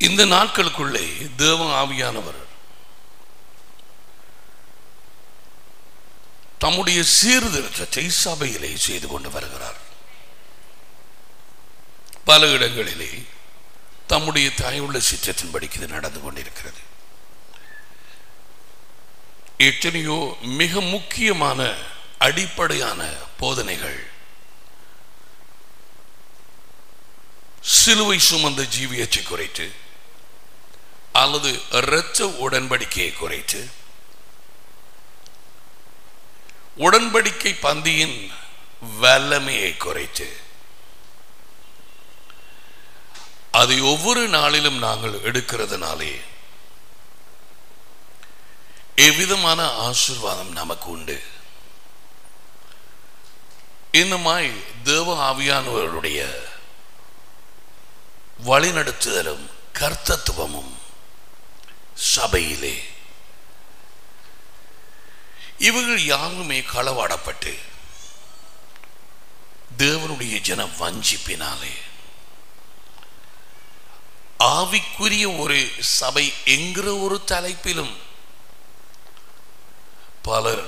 இந்த நாட்களுக்குள்ளே தேவ ஆவியானவர் தம்முடைய சீர்திருத்தத்தை சபையிலே செய்து கொண்டு வருகிறார் பல இடங்களிலே தம்முடைய தாயுள்ள சிற்றத்தின்படிக்கு இது நடந்து கொண்டிருக்கிறது எத்தனையோ மிக முக்கியமான அடிப்படையான போதனைகள் சிலுவை சுமந்த ஜீவியத்தை குறைத்து அல்லது இரத்த உடன்படிக்கையை குறைத்து உடன்படிக்கை பந்தியின் வல்லமையை குறைத்து அதை ஒவ்வொரு நாளிலும் நாங்கள் எடுக்கிறதுனாலே எவ்விதமான ஆசிர்வாதம் நமக்கு உண்டு இன்னுமாய் தேவ ஆவியானவருடைய வழிநடத்துதலும் கர்த்தத்துவமும் சபையிலே இவர்கள் யாருமே களவாடப்பட்டு தேவனுடைய ஜன வஞ்சிப்பினாலே ஆவிக்குரிய ஒரு சபை என்கிற ஒரு தலைப்பிலும் பலர்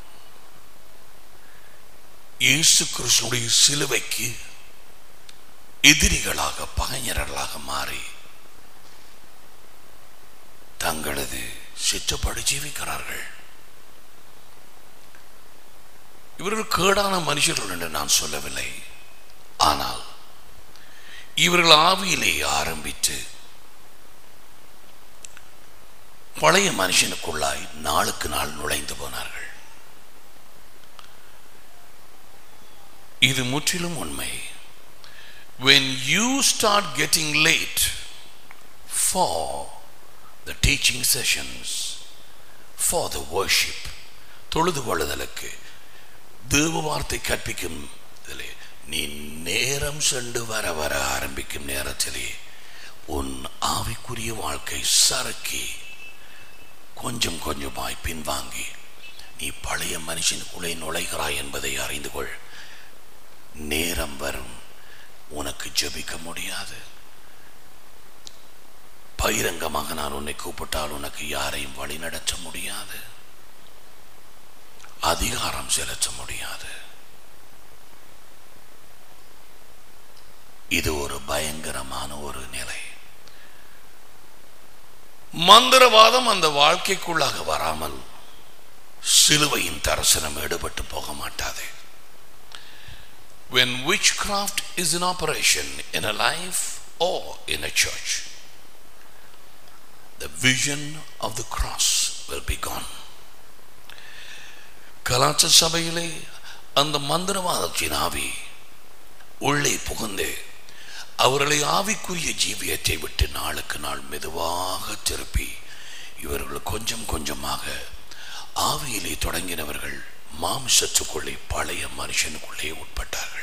இயேசு கிறிஸ்துடைய சிலுவைக்கு எதிரிகளாக பகைஞர்களாக மாறி தங்களது சிற்றப்படி ஜீவிக்கிறார்கள் இவர்கள் கேடான மனுஷர்கள் என்று நான் சொல்லவில்லை ஆனால் இவர்கள் ஆவியிலே ஆரம்பித்து பழைய மனுஷனுக்குள்ளாய் நாளுக்கு நாள் நுழைந்து போனார்கள் இது முற்றிலும் உண்மை when you start getting late for the teaching sessions for the worship தொழுது கொள்ளுதலுக்கு தேவ வார்த்தை கற்பிக்கும் இதிலே நீ நேரம் சென்று வர வர ஆரம்பிக்கும் நேரத்திலே உன் ஆவிக்குரிய வாழ்க்கை சறுக்கி கொஞ்சம் கொஞ்சமாய் பின்வாங்கி நீ பழைய மனுஷனுக்குள்ளே நுழைகிறாய் என்பதை அறிந்து கொள் நேரம் வரும் உனக்கு ஜெபிக்க முடியாது பகிரங்கமாக நான் உன்னை கூப்பிட்டால் உனக்கு யாரையும் வழி நடத்த முடியாது அதிகாரம் செலுத்த முடியாது இது ஒரு பயங்கரமான ஒரு நிலை மந்திரவாதம் அந்த வாழ்க்கைக்குள்ளாக வராமல் சிலுவையின் தரிசனம் ஈடுபட்டு போக மாட்டாது when witchcraft is in operation in a life or in a church the vision of the cross will be gone கலாச்ச சபையிலே அந்த மந்திரவாதத்தின் ஆவி உள்ளே புகுந்து அவர்களை ஆவிக்குரிய ஜீவியத்தை விட்டு நாளுக்கு நாள் மெதுவாக திருப்பி இவர்கள் கொஞ்சம் கொஞ்சமாக ஆவியிலே தொடங்கினவர்கள் மாமிசத்துக்குள்ளே பழைய மனுஷனுக்குள்ளே உட்பட்டார்கள்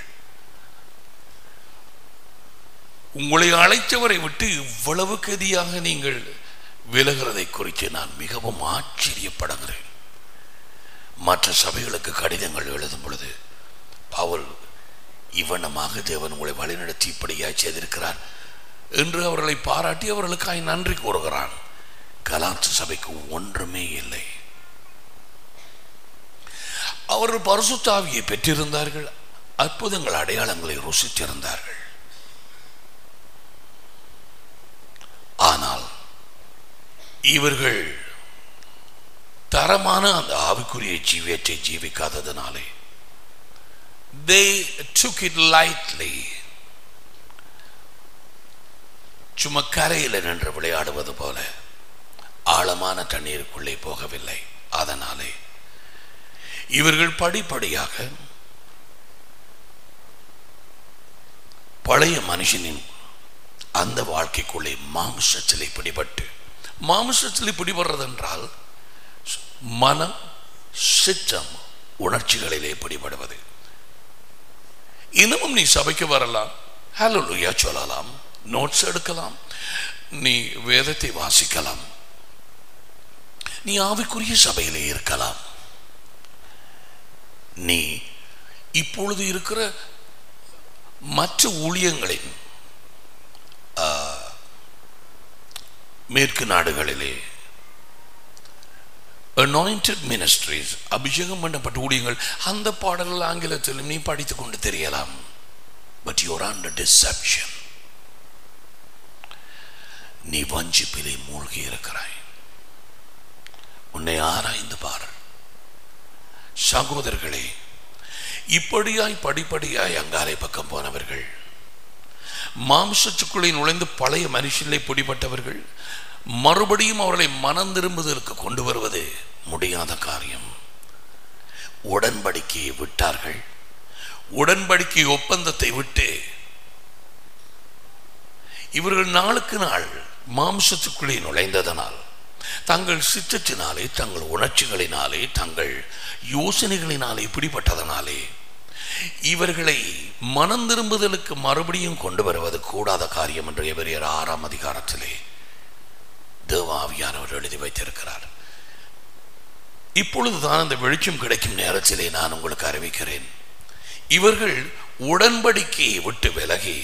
உங்களை அழைத்தவரை விட்டு இவ்வளவு கதியாக நீங்கள் விலகிறதை குறித்து நான் மிகவும் ஆச்சரியப்படுகிறேன் மற்ற சபைகளுக்கு கடிதங்கள் எழுதும் பொழுது பவுல் இவ்வண்ணமாக தேவன் உங்களை வழிநடத்தி இப்படியாய் செய்திருக்கிறார் என்று அவர்களை பாராட்டி அவர்களுக்காய் நன்றி கூறுகிறான் கலாத்து சபைக்கு ஒன்றுமே இல்லை அவர்கள் பரிசுத்தாவியை பெற்றிருந்தார்கள் அற்புதங்கள் அடையாளங்களை ருசித்திருந்தார்கள் ஆனால் இவர்கள் தரமான அந்த ஆவிக்குரிய ஜீவியத்தை ஜீவிக்காததனாலே they took it lightly சும்மா கரையில் நின்று விளையாடுவது போல ஆழமான தண்ணீருக்குள்ளே போகவில்லை அதனாலே இவர்கள் படிப்படியாக பழைய மனுஷனின் அந்த வாழ்க்கைக்குள்ளே மாம்சத்திலே பிடிபட்டு மாம்சத்திலே பிடிபடுறது என்றால் மனம் சித்தம் உணர்ச்சிகளிலே பிடிபடுவது இன்னமும் நீ சபைக்கு வரலாம் ஹலோ லுயா சொல்லலாம் நோட்ஸ் எடுக்கலாம் நீ வேதத்தை வாசிக்கலாம் நீ ஆவிக்குரிய சபையிலே இருக்கலாம் நீ இப்பொழுது இருக்கிற மற்ற ஊழியங்களின் ஆ, மேற்கு நாடுகளிலே anointed ministries அபிஷேகம் பண்ணப்பட்ட ஊழியங்கள் அந்த பாடல்கள் ஆங்கிலத்திலும் நீ படித்துக் கொண்டு தெரியலாம் பட் யூர் அண்டர் டிசப்ஷன் நீ வஞ்சிப்பிலே மூழ்கி இருக்கிறாய் உன்னை ஆராய்ந்து பார் சகோதரர்களே இப்படியாய் படிப்படியாய் அங்காலை பக்கம் போனவர்கள் மாம்சத்துக்குள்ளே நுழைந்து பழைய மனுஷனிலே பிடிபட்டவர்கள் மறுபடியும் அவர்களை மனம் திரும்புதலுக்கு கொண்டு வருவது முடியாத காரியம் உடன்படிக்கையை விட்டார்கள் உடன்படிக்கை ஒப்பந்தத்தை விட்டு இவர்கள் நாளுக்கு நாள் மாம்சத்துக்குள்ளே நுழைந்ததனால் தங்கள் சித்தத்தினாலே தங்கள் உணர்ச்சிகளினாலே தங்கள் யோசனைகளினாலே பிடிப்பட்டதனாலே இவர்களை மனம் திரும்புதலுக்கு மறுபடியும் கொண்டு வருவது கூடாத காரியம் என்று எவரியர் ஆறாம் அதிகாரத்திலே தேவாவியானவர் எழுதி வைத்திருக்கிறார் இப்பொழுதுதான் அந்த வெளிச்சம் கிடைக்கும் நேரத்திலே நான் உங்களுக்கு அறிவிக்கிறேன் இவர்கள் உடன்படிக்கையை விட்டு விலகி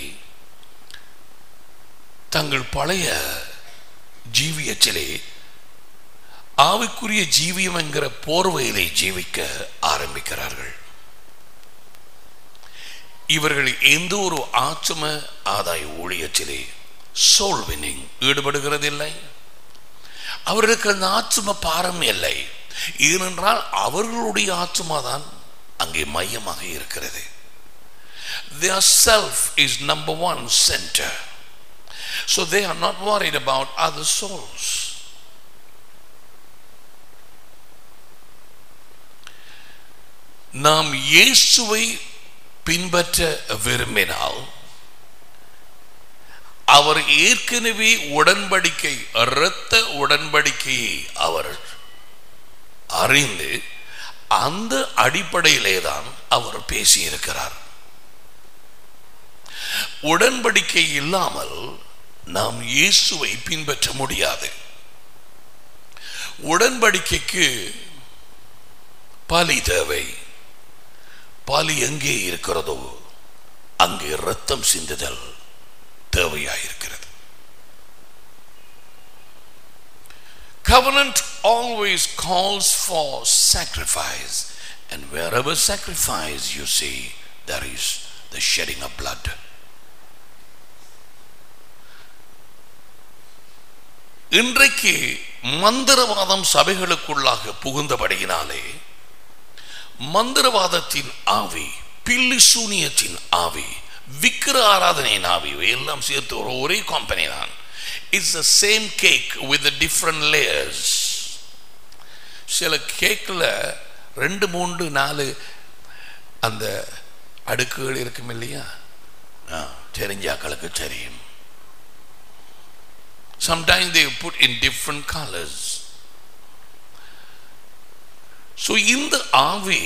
தங்கள் பழைய ஜீவியத்திலே ஆவிக்குரிய ஜீவியம் என்கிற போர்வையிலே ஜீவிக்க ஆரம்பிக்கிறார்கள் இவர்கள் எந்த ஒரு ஆச்சம ஆதாய ஊழியத்திலே சோல் வினிங் ஈடுபடுகிறதில்லை அவர்களுக்கு அந்த ஆத்ம பாரம் இல்லை ஏனென்றால் அவர்களுடைய ஆத்மா தான் அங்கே மையமாக இருக்கிறது their self is number one center so they are not worried about other souls நாம் இயேசுவை பின்பற்ற விரும்பினால் அவர் ஏற்கனவே உடன்படிக்கை இரத்த உடன்படிக்கையை அவர் அறிந்து அந்த அடிப்படையிலே தான் அவர் பேசியிருக்கிறார் உடன்படிக்கை இல்லாமல் நாம் இயேசுவை பின்பற்ற முடியாது உடன்படிக்கைக்கு பலி தேவை பலி எங்கே இருக்கிறதோ அங்கே ரத்தம் சிந்துதல் தேவையாயிருக்கிறது Covenant always calls for sacrifice, and wherever sacrifice you see, there is the shedding of blood. இன்றைக்கு மந்திரவாதம் சபைகளுக்குள்ளாக புகுந்தபடியினாலே மந்திரவாதத்தின் ஆவி பில்லி சூனியத்தின் ஆவி விக்கிர ஆராதனையின் ஆவி எல்லாம் சேர்த்து ஒரு ஒரே கம்பெனி தான் it's the same cake with different layers சில கேக்கில் ரெண்டு மூன்று நாலு அந்த அடுக்குகள் இருக்கும் இல்லையா தெரிஞ்சாக்களுக்கு தெரியும் sometimes they put in different colours so இந்த ஆவி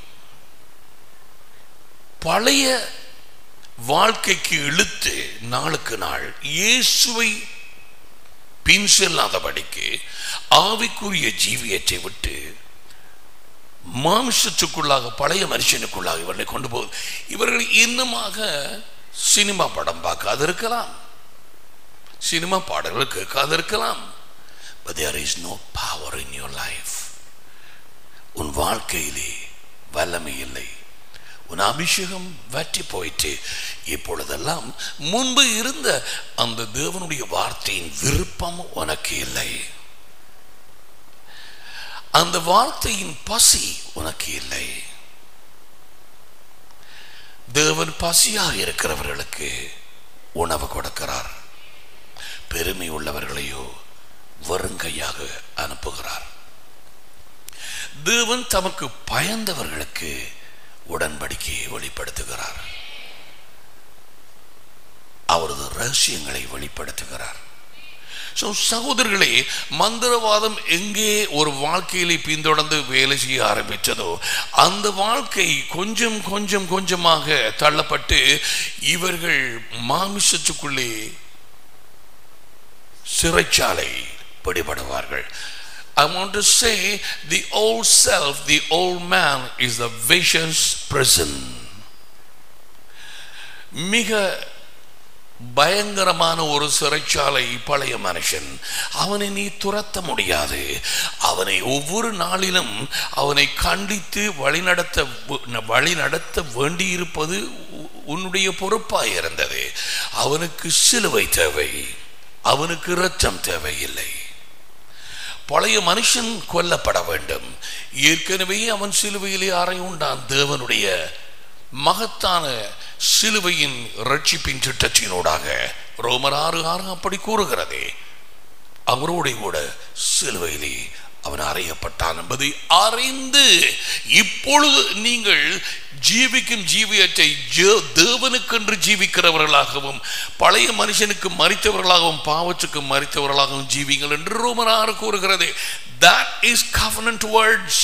பழைய வாழ்க்கைக்கு இழுத்து நாளுக்கு நாள் இயேசுவை பின் செல்லாதபடிக்கு ஆவிக்குரிய ஜீவியத்தை விட்டு மாமிசத்துக்குள்ளாக பழைய மனுஷனுக்குள்ளாக இவர்களை கொண்டு போகுது இவர்கள் இன்னுமாக சினிமா படம் பார்க்காது இருக்கலாம் சினிமா பாடல்கள் கேட்காது இருக்கலாம் but there is no power in your life உன் வாழ்க்கையிலே வல்லமை இல்லை உன் அபிஷேகம் வற்றி போயிட்டு இப்பொழுதெல்லாம் முன்பு இருந்த அந்த தேவனுடைய வார்த்தையின் விருப்பம் உனக்கு இல்லை அந்த வார்த்தையின் பசி உனக்கு இல்லை தேவன் பசியாக இருக்கிறவர்களுக்கு உணவு கொடுக்கிறார் பெருமை உள்ளவர்களையோ வருங்கையாக அனுப்புகிறார் தேவன் தமக்கு பயந்தவர்களுக்கு உடன்படிக்கையை வெளிப்படுத்துகிறார் அவரது ரகசியங்களை வெளிப்படுத்துகிறார் ஸோ சகோதரர்களே மந்திரவாதம் எங்கே ஒரு வாழ்க்கையிலே பின்தொடர்ந்து வேலை செய்ய ஆரம்பித்ததோ அந்த வாழ்க்கை கொஞ்சம் கொஞ்சம் கொஞ்சமாக தள்ளப்பட்டு இவர்கள் மாமிசத்துக்குள்ளே சிறைச்சாலை பிடிபடுவார்கள் I want to say the old self, the old man is the vicious prison. மிக பயங்கரமான ஒரு சிறைச்சாலை பழைய மனுஷன் அவனை நீ துரத்த முடியாது அவனை ஒவ்வொரு நாளிலும் அவனை கண்டித்து வழிநடத்த வழிநடத்த வேண்டியிருப்பது உ- உன்னுடைய பொறுப்பாய் இருந்தது அவனுக்கு சிலுவை தேவை அவனுக்கு இரத்தம் தேவையில்லை பழைய மனுஷன் கொல்லப்பட வேண்டும் ஏற்கனவே அவன் சிலுவையிலே அறை உண்டான் தேவனுடைய மகத்தான சிலுவையின் ரட்சிப்பின் திட்டத்தினூடாக ரோமர் ஆறு ஆறு அப்படி கூறுகிறது அவரோட கூட சிலுவையிலே அவன் அறையப்பட்டான் என்பதை அறிந்து இப்பொழுது நீங்கள் ஜீவிக்கும் ஜீவியத்தை ஜே- தேவனுக்கென்று ஜீவிக்கிறவர்களாகவும் பழைய மனுஷனுக்கு மறித்தவர்களாகவும் பாவத்துக்கு மறித்தவர்களாகவும் ஜீவிங்கள் என்று ரோமர் ஆறு கூறுகிறது that is covenant words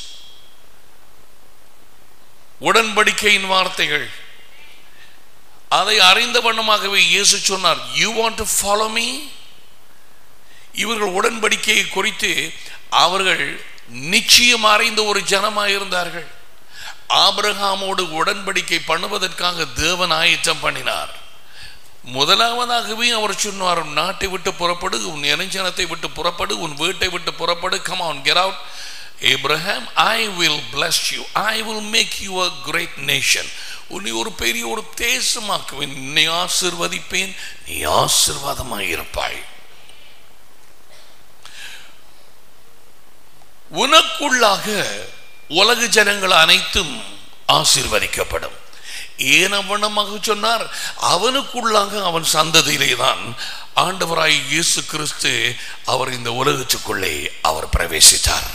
உடன்படிக்கையின் வார்த்தைகள் அதை அறிந்த வண்ணமாகவே இயேசு சொன்னார் you want to follow me இவர்கள் உடன்படிக்கையை குறித்து அவர்கள் நிச்சயம் அறிந்த ஒரு ஜனமாய் இருந்தார்கள் ஆபிரகாமோடு உடன்படிக்கை பண்ணுவதற்காக தேவன் ஆயத்தம் பண்ணினார் முதலாவதாகவே அவர் சொன்னார் "உன் நாட்டை விட்டு புறப்படு உன் இணைஞ்சனத்தை விட்டு புறப்படு உன் வீட்டை விட்டு புறப்படு come on get out Abraham I will bless you I will make you a great nation உன்னை ஒரு பெரிய ஒரு தேசமாக்குவேன் உன்னை ஆசிர்வதிப்பேன் நீ ஆசிர்வாதமாய் இருப்பாய் உனக்குள்ளாக உலக ஜனங்கள் அனைத்தும் ஆசீர்வதிக்கப்படும் ஏன் அவனமாக சொன்னார் அவனுக்குள்ளாக அவன் சந்ததியிலே தான் ஆண்டவராய் இயேசு கிறிஸ்து அவர் இந்த உலகத்துக்குள்ளே அவர் பிரவேசித்தார்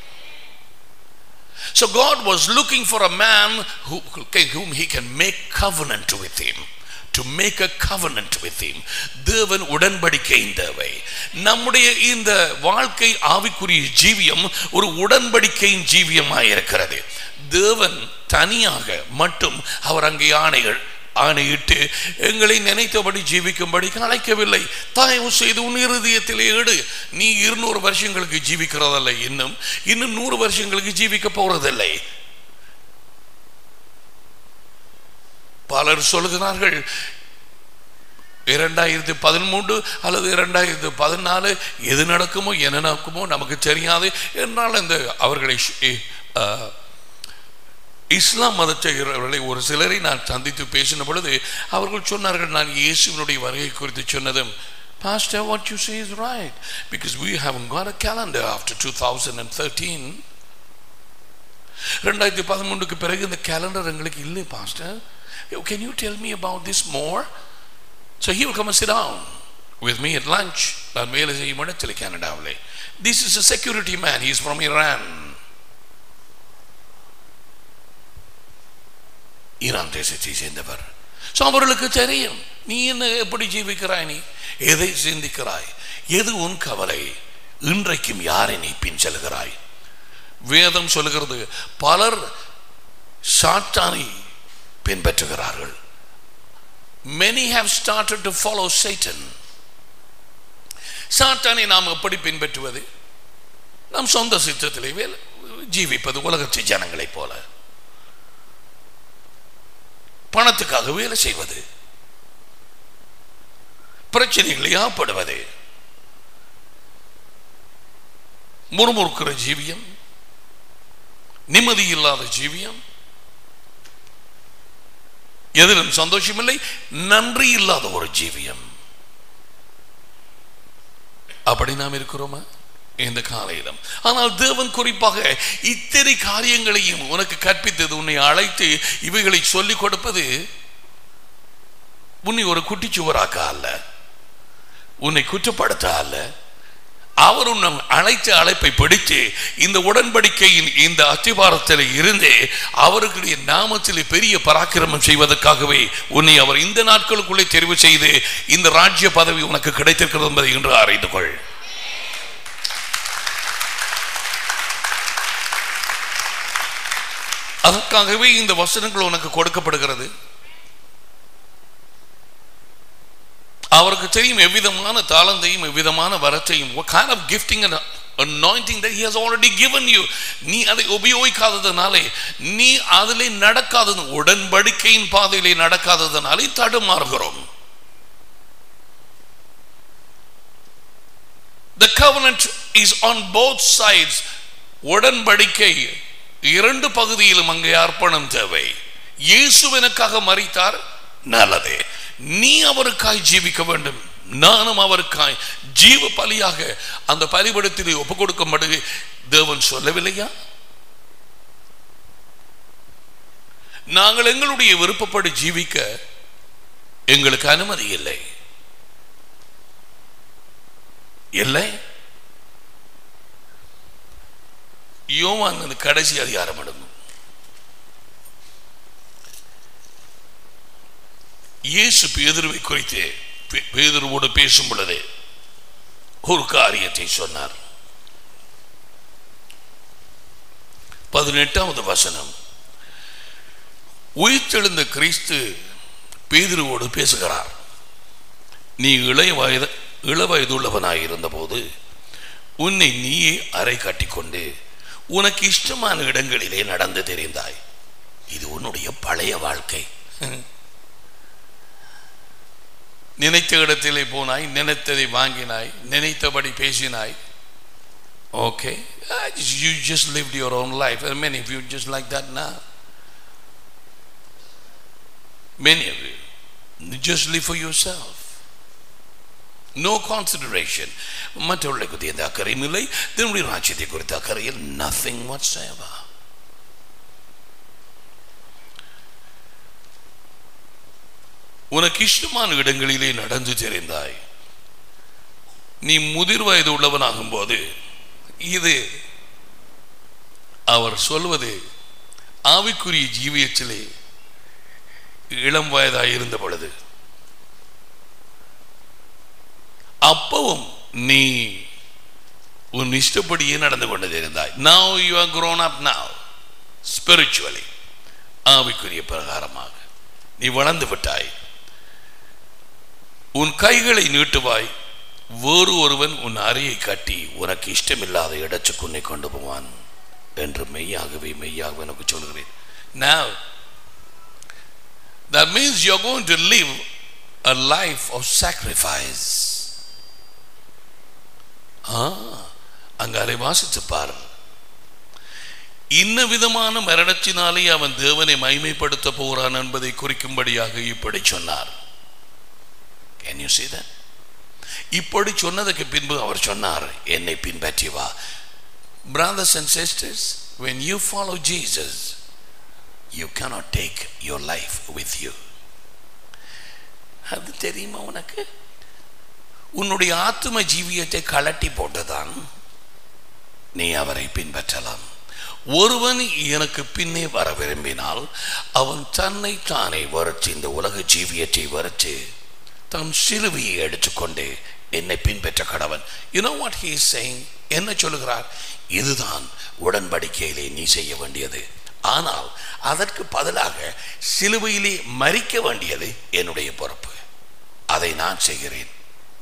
So God was looking for a man who, whom he can make covenant with him. To make a covenant with him. தேவன் உடன்படிக்கையின் தேவை நம்முடைய இந்த வாழ்க்கை ஆவிக்குரிய ஜீவியம் ஒரு உடன்படிக்கையின் ஜீவியமாய் இருக்கிறது தேவன் தனியாக மட்டும் அவர் அங்கே ஆணைகள் ஆணையிட்டு எங்களை நினைத்தபடி ஜீவிக்கும்படி அழைக்கவில்லை தயவு செய்து உன் இருதயத்திலே எடு நீ இருநூறு வருஷங்களுக்கு ஜீவிக்கிறதல்ல இன்னும் இன்னும் நூறு வருஷங்களுக்கு ஜீவிக்க போறதில்லை பலர் சொல்லுகிறார்கள் இரண்டாயிரத்தி பதிமூன்று அல்லது இரண்டாயிரத்தி பதினாலு எது நடக்குமோ என்ன நடக்குமோ நமக்கு தெரியாது என்றால் இந்த அவர்களை ஷ்- ஆ, இஸ்லாம் மதத்தை ஒரு சிலரை நான் சந்தித்து பேசின பொழுது அவர்கள் சொன்னார்கள் நான் இயேசுவினுடைய வருகை குறித்து சொன்னதும் Pastor, what you say is right because we haven't got a calendar after 2013. ரெண்டாயிரத்தி பதிமூன்றுக்கு பிறகு இந்த கேலண்டர் எங்களுக்கு இல்லை pastor can you tell me about this more so he will come sit down with me at lunch நான் வேலை செய்யும் இடத்தில் கனடாவிலே this is a security man he's from Iran Iran தேசத்தை சேர்ந்தவர் ஸோ அவர்களுக்கு தெரியும் நீ என்ன எப்படி ஜீவிக்கிறாய் நீ எதை சிந்திக்கிறாய் எது உன் கவலை இன்றைக்கும் யாரை நீ பின் செல்கிறாய் வேதம் சொல்லுகிறது பலர் சாத்தானை பின்பற்றுகிறார்கள் many have started to follow satan சாத்தானை நாம் எப்படி பின்பற்றுவது நம் சொந்த சித்தத்திலே வேலை ஜீவிப்பது உலகத்து ஜனங்களைப் போல பணத்துக்காக வேலை செய்வது பிரச்சனைகளை ஆப்படுவது முறுமுறுக்கிற ஜீவியம் நிம்மதி இல்லாத ஜீவியம் எதிலும் சந்தோஷமில்லை நன்றி இல்லாத ஒரு ஜீவியம் அப்படி நாம் இருக்கிறோமா இந்த காலையிலும் ஆனால் தேவன் குறிப்பாக இத்தனை காரியங்களையும் உனக்கு கற்பித்தது உன்னை அழைத்து இவைகளை சொல்லிக் கொடுப்பது உன்னை ஒரு குட்டிச்சுவராக்க அல்ல உன்னை குற்றப்படுத்த அல்ல அவர் உன்னை அழைத்த அழைப்பை பிடித்து இந்த உடன்படிக்கையின் இந்த அத்திவாரத்தில் இருந்து அவர்களுடைய நாமத்தில் பெரிய பராக்கிரமம் செய்வதற்காகவே உன்னை அவர் இந்த நாட்களுக்குள்ளே தெரிவு செய்து இந்த ராஜ்ய பதவி உனக்கு கிடைத்திருக்கிறது என்பதை இன்று அறிந்து கொள் அதற்காகவே இந்த வசனங்கள் உனக்கு கொடுக்கப்படுகிறது அவருக்கு தெரியும் எவ்விதமான தாளந்தையும் எவ்விதமான வரத்தையும் what kind of gifting and anointing that he has already given you நீ அதை உபயோகிக்காததுனாலே நீ அதிலே நடக்காதது உடன்படிக்கையின் பாதையிலே நடக்காததுனாலே தடுமாறுகிறோம் the covenant is on both sides உடன்படிக்கை இரண்டு பகுதியிலும் அங்கே அர்ப்பணம் தேவை இயேசு எனக்காக மறித்தார் நல்லதே நீ அவருக்காய் ஜீவிக்க வேண்டும் நானும் அவருக்காய் ஜீவ பலியாக அந்த பலிபடத்திலே ஒப்பு கொடுக்கும்படி தேவன் சொல்லவில்லையா நாங்கள் எங்களுடைய விருப்பப்படி ஜீவிக்க எங்களுக்கு அனுமதி இல்லை இல்லை யோவான் அந்த கடைசி அதிகாரம் அடங்கும் இயேசு பேதுருவை குறித்து பே- பேதுருவோடு பேசும் பொழுது ஒரு காரியத்தை சொன்னார் பதினெட்டாவது வசனம் உயிர்த்தெழுந்த கிறிஸ்து பேதுருவோடு பேசுகிறார் நீ இளைய வயது இளவயதுள்ளவனாய் இருந்தபோது உன்னை நீயே அறை கட்டிக்கொண்டு உனக்கு இஷ்டமான இடங்களிலே நடந்து தெரிந்தாய் இது உன்னுடைய பழைய வாழ்க்கை நினைத்த இடத்திலே போனாய் நினைத்ததை வாங்கினாய் நினைத்தபடி பேசினாய் okay you just lived your own life many of you just like that now many of you just live for yourself no consideration மற்றவர்களை குறித்து எந்த அக்கறையும் இல்லை தன்னுடைய ராஜ்யத்தை குறித்த அக்கறையில் நத்திங் வாட்ஸ் உனக்கு இஷ்டமான இடங்களிலே நடந்து தெரிந்தாய் நீ முதிர் வயது உள்ளவனாகும் போது இது அவர் சொல்வது ஆவிக்குரிய ஜீவியத்திலே இளம் வயதாய் இருந்த பொழுது அப்பவும் நீ உன் இஷ்டப்படியே நடந்து கொண்டது இருந்தாய் now you are grown up now spiritually ஆவிக்குரிய பிரகாரமாக நீ வளர்ந்து விட்டாய் உன் கைகளை நீட்டுவாய் வேறு ஒருவன் உன் அறையை கட்டி உனக்கு இஷ்டமில்லாத இடத்துக்கு உன்னை கொண்டு போவான் என்று மெய்யாகவே மெய்யாகவே எனக்கு சொல்கிறேன் now that means you're going to live a life of sacrifice ஆ, அங்காலே வாசித்து பாரு இன்ன விதமான மரணத்தினாலே அவன் தேவனை மைமைப்படுத்த போகிறான் என்பதை குறிக்கும்படியாக இப்படி சொன்னார் கேன் யூ see that இப்படி சொன்னதுக்கு பின்பு அவர் சொன்னார் என்னை பின்பற்றி வா brothers and sisters when you follow Jesus you cannot take your life with you அது தெரியுமா உனக்கு உன்னுடைய ஆத்தும ஜீவியத்தை கலட்டி போட்டுதான் நீ அவரை பின்பற்றலாம் ஒருவன் எனக்கு பின்னே வர விரும்பினால் அவன் தன்னை தானே வறட்சி இந்த உலக ஜீவியத்தை வறட்சி தன் சிலுவையை எடுத்துக்கொண்டு என்னை பின்பற்ற கடவன் you know what he is saying என்ன சொல்லுகிறார் இதுதான் உடன்படிக்கையிலே நீ செய்ய வேண்டியது ஆனால் அதற்கு பதிலாக சிலுவையிலே மறிக்க வேண்டியது என்னுடைய பொறுப்பு அதை நான் செய்கிறேன்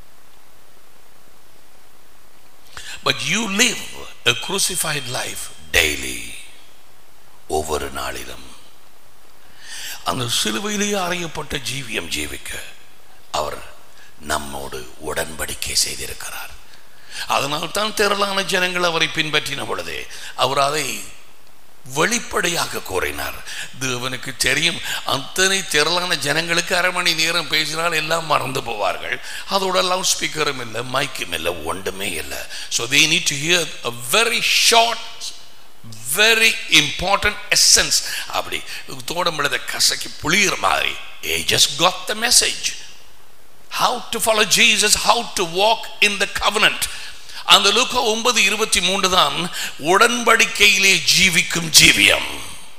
But you live a crucified life daily. ஒவ்வொரு நாளிலும் அந்த சிலுவையிலேயே அறையப்பட்ட ஜீவியம் ஜீவிக்க அவர் நம்மோடு உடன்படிக்கை செய்திருக்கிறார் அதனால் தான் திரளான ஜனங்கள் அவரை பின்பற்றின பொழுதே அவர் அதை வெளிப்படையாக கூறினார் தேவனுக்கு தெரியும் அத்தனை திரளான ஜனங்களுக்கு அரை மணி நேரம் பேசினால் எல்லாம் மறந்து போவார்கள் அதோட லவுட் ஸ்பீக்கரும் இல்லை மைக்கும் இல்லை ஒன்றுமே இல்லை so they need to hear a very short very important essence அப்படி தோடம் பொழுத கசக்கி புளிகிற மாதிரி ஏ just got the message how to follow Jesus how to walk in the covenant அந்த லூக்கா ஒன்பது இருபத்தி மூன்று தான் உடன்படிக்கையிலே ஜீவிக்கும் ஜீவியம்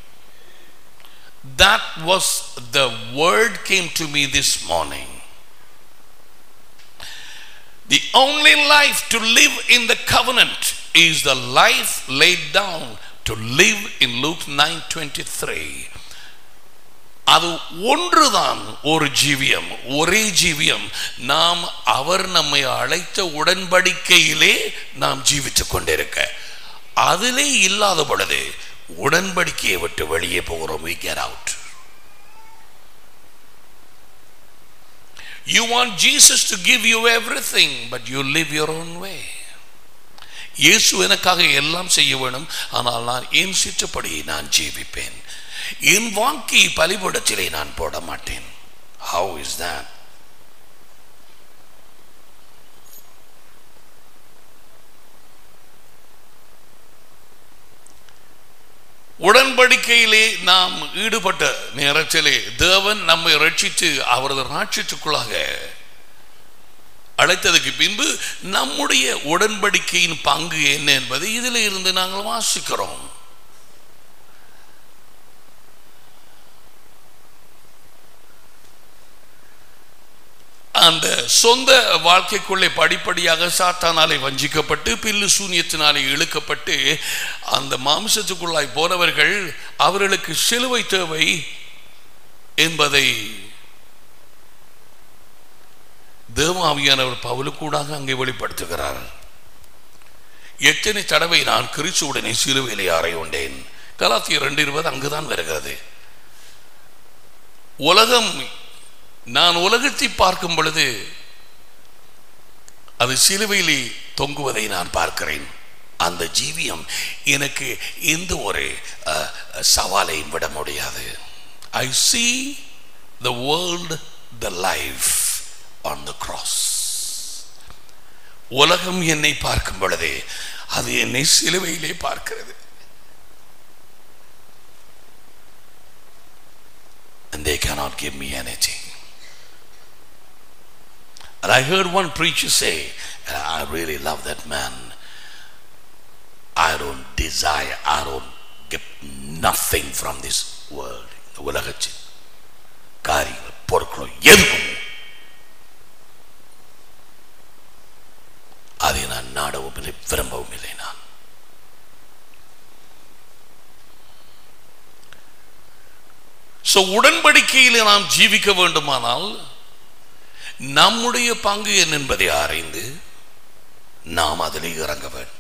that was the word came to me this morning the only life to live in the covenant is the life laid down to live in Luke 9:23 அது ஒன்றுதான் ஒரு ஜீவியம் ஒரே ஜீவியம் நாம் அவர் நம்மை அழைத்த உடன்படிக்கையிலே நாம் ஜீவித்துக் கொண்டிருக்க அதிலே இல்லாத பொழுது உடன்படிக்கையை விட்டு வெளியே போகிறோம் we get out you want Jesus to give you everything but you live your own way இயேசு எனக்காக எல்லாம் செய்ய வேணும் ஆனால் நான் என் சிற்றப்படியை நான் ஜீவிப்பேன் என் வாக்கை பலிபடத்திலே நான் போட மாட்டேன் ஹவு இஸ் that உடன்படிக்கையிலே நாம் ஈடுபட்ட நேரத்திலே தேவன் நம்மை ரட்சித்து அவரது ராட்சியத்துக்குள்ளாக அழைத்ததுக்கு பின்பு நம்முடைய உடன்படிக்கையின் பங்கு என்ன என்பதை இதில் இருந்து நாங்கள் வாசிக்கிறோம் அந்த சொந்த வாழ்க்கைக்குள்ளே படிப்படியாக சாத்தானாலே வஞ்சிக்கப்பட்டு பில்லு சூனியத்தினாலே இழுக்கப்பட்டு அந்த மாம்சத்துக்குள்ளாய் போனவர்கள் அவர்களுக்கு சிலுவை தேவை என்பதை தேவாவியானவர் பவுலுக்கூடாக அங்கே வெளிப்படுத்துகிறார் எத்தனை தடவை நான் கிறிஸ்துவுடனே சிலுவையிலே அறையுண்டேன் கலாத்திய ரெண்டு இருபது அங்குதான் வருகிறது உலகம் நான் உலகத்தை பார்க்கும் பொழுது அது சிலுவையிலே தொங்குவதை நான் பார்க்கிறேன் அந்த ஜீவியம் எனக்கு எந்த ஒரு அஹ், சவாலையும் விட முடியாது ஐ see the world the life on the cross உலகம் என்னை பார்க்கும் பொழுது அது என்னை சிலுவையிலே பார்க்கிறது and they cannot give me anything And I heard one preacher say, and I really love that man. I don't desire, I don't get nothing from this world. இந்த உலகத்தில் காரியங்கள் பொருட்களும் எதுவும் அதை நான் நாடவும் இல்லை விரும்பவும் இல்லை நான் So, உடன்படிக்கையில் நாம் ஜீவிக்க வேண்டுமானால் நம்முடைய பங்கு என்ன என்பதை ஆராய்ந்து நாம் அதில் இறங்க வேண்டும்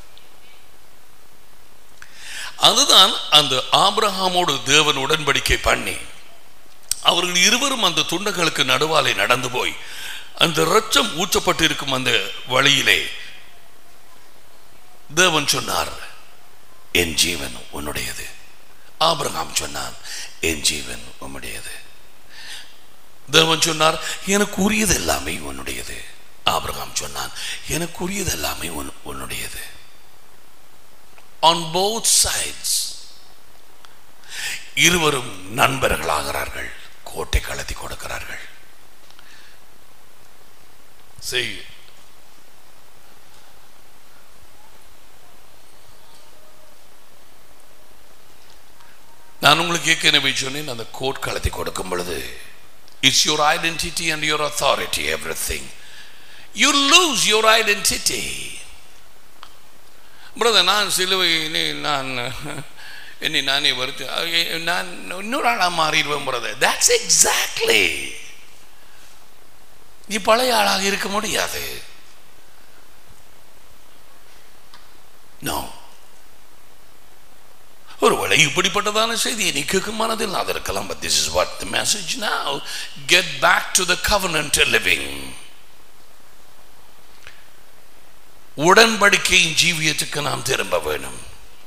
அதுதான் அந்த ஆபிரகாமோடு தேவன் உடன்படிக்கை பண்ணி அவர்கள் இருவரும் அந்த துண்டங்களுக்கு நடுவாலே நடந்து போய் அந்த ரத்தம் ஊற்றப்பட்டிருக்கும் அந்த வழியிலே தேவன் சொன்னார் என் ஜீவன் உன்னுடையது ஆபிரகாம் சொன்னான் என் ஜீவன் உன்னுடையது தேவன் சொன்னார் எனக்கு உரியது எல்லாமே உன்னுடையது ஆபிரகாம் சொன்னான் எனக்கு உரியது எல்லாமே உன் உன்னுடையது ஆன் போத் சைட்ஸ் இருவரும் நண்பர்களாகிறார்கள் கோட்டை கலத்தி கொடுக்கிறார்கள் செய் நான் உங்களுக்கு ஏற்கனவே சொன்னேன் அந்த கோட் கலத்தி கொடுக்கும் பொழுது it's your identity and your authority everything you lose your identity brother நான் சிலுவையிலே நான் என்னை நானே வருத்து அஹ், நான் இன்னொரு ஆளாக மாறிடுவேன் பிரதர் தட்ஸ் எக்ஸாக்ட்லி நீ பழைய ஆளாக இருக்க முடியாது நோ ஒருவேளை இப்படிப்பட்டதான செய்தியை நீ கேட்கும் மனதில் அது இருக்கலாம் but this is what the message now get back to the covenant living உடன்படிக்கையின் ஜீவியத்துக்கு நாம் திரும்ப வேணும்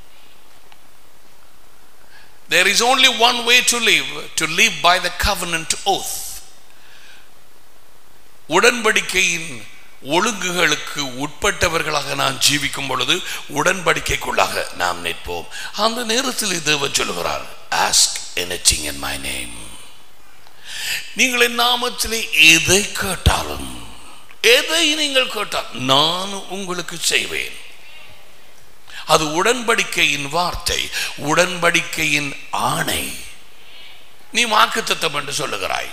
There is only one way to live, to live by the covenant oath. உடன்படிக்கையின் ஒழுங்குகளுக்கு உட்பட்டவர்களாக நாம் ஜீவிக்கும் பொழுது உடன்படிக்கைக்குள்ளாக நாம் நிற்போம் அந்த நேரத்தில் தேவன் சொல்லுகிறார் ask anything in my name நீங்கள் என் நாமத்திலே எதை கேட்டாலும் எதை நீங்கள் கேட்டால் நான் உங்களுக்கு செய்வேன் அது உடன்படிக்கையின் வார்த்தை உடன்படிக்கையின் ஆணை நீ வாக்குத்தத்தம் என்று சொல்லுகிறாய்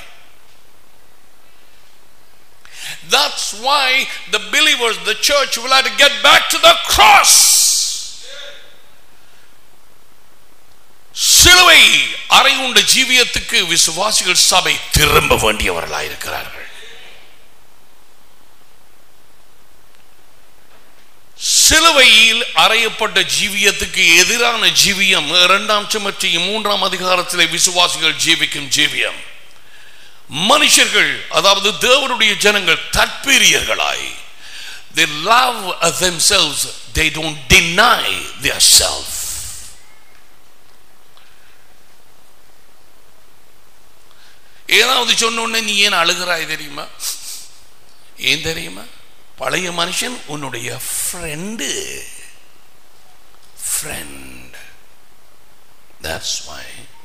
That's why the believers, the church will have to get back to the cross. சிலுவை அறை உண்ட ஜீவியத்துக்கு விசுவாசிகள் சபை திரும்ப வேண்டியவர்களாயிருக்கிறார்கள் சிலுவையில் அறையப்பட்ட ஜீவியத்துக்கு எதிரான ஜீவியம் இரண்டாம் சுமற்றியும் மூன்றாம் அதிகாரத்திலே விசுவாசிகள் ஜீவிக்கும் ஜீவியம் மனுஷர்கள் அதாவது தேவனுடைய ஜனங்கள் தற்பீரியர்களாய் they love themselves they don't deny their self ஏதாவது சொன்ன உடனே நீ ஏன் அழுகிறாய் தெரியுமா ஏன் தெரியுமா பழைய மனுஷன் உன்னுடைய ஃப்ரெண்டு ஃப்ரெண்ட் தட்ஸ் வை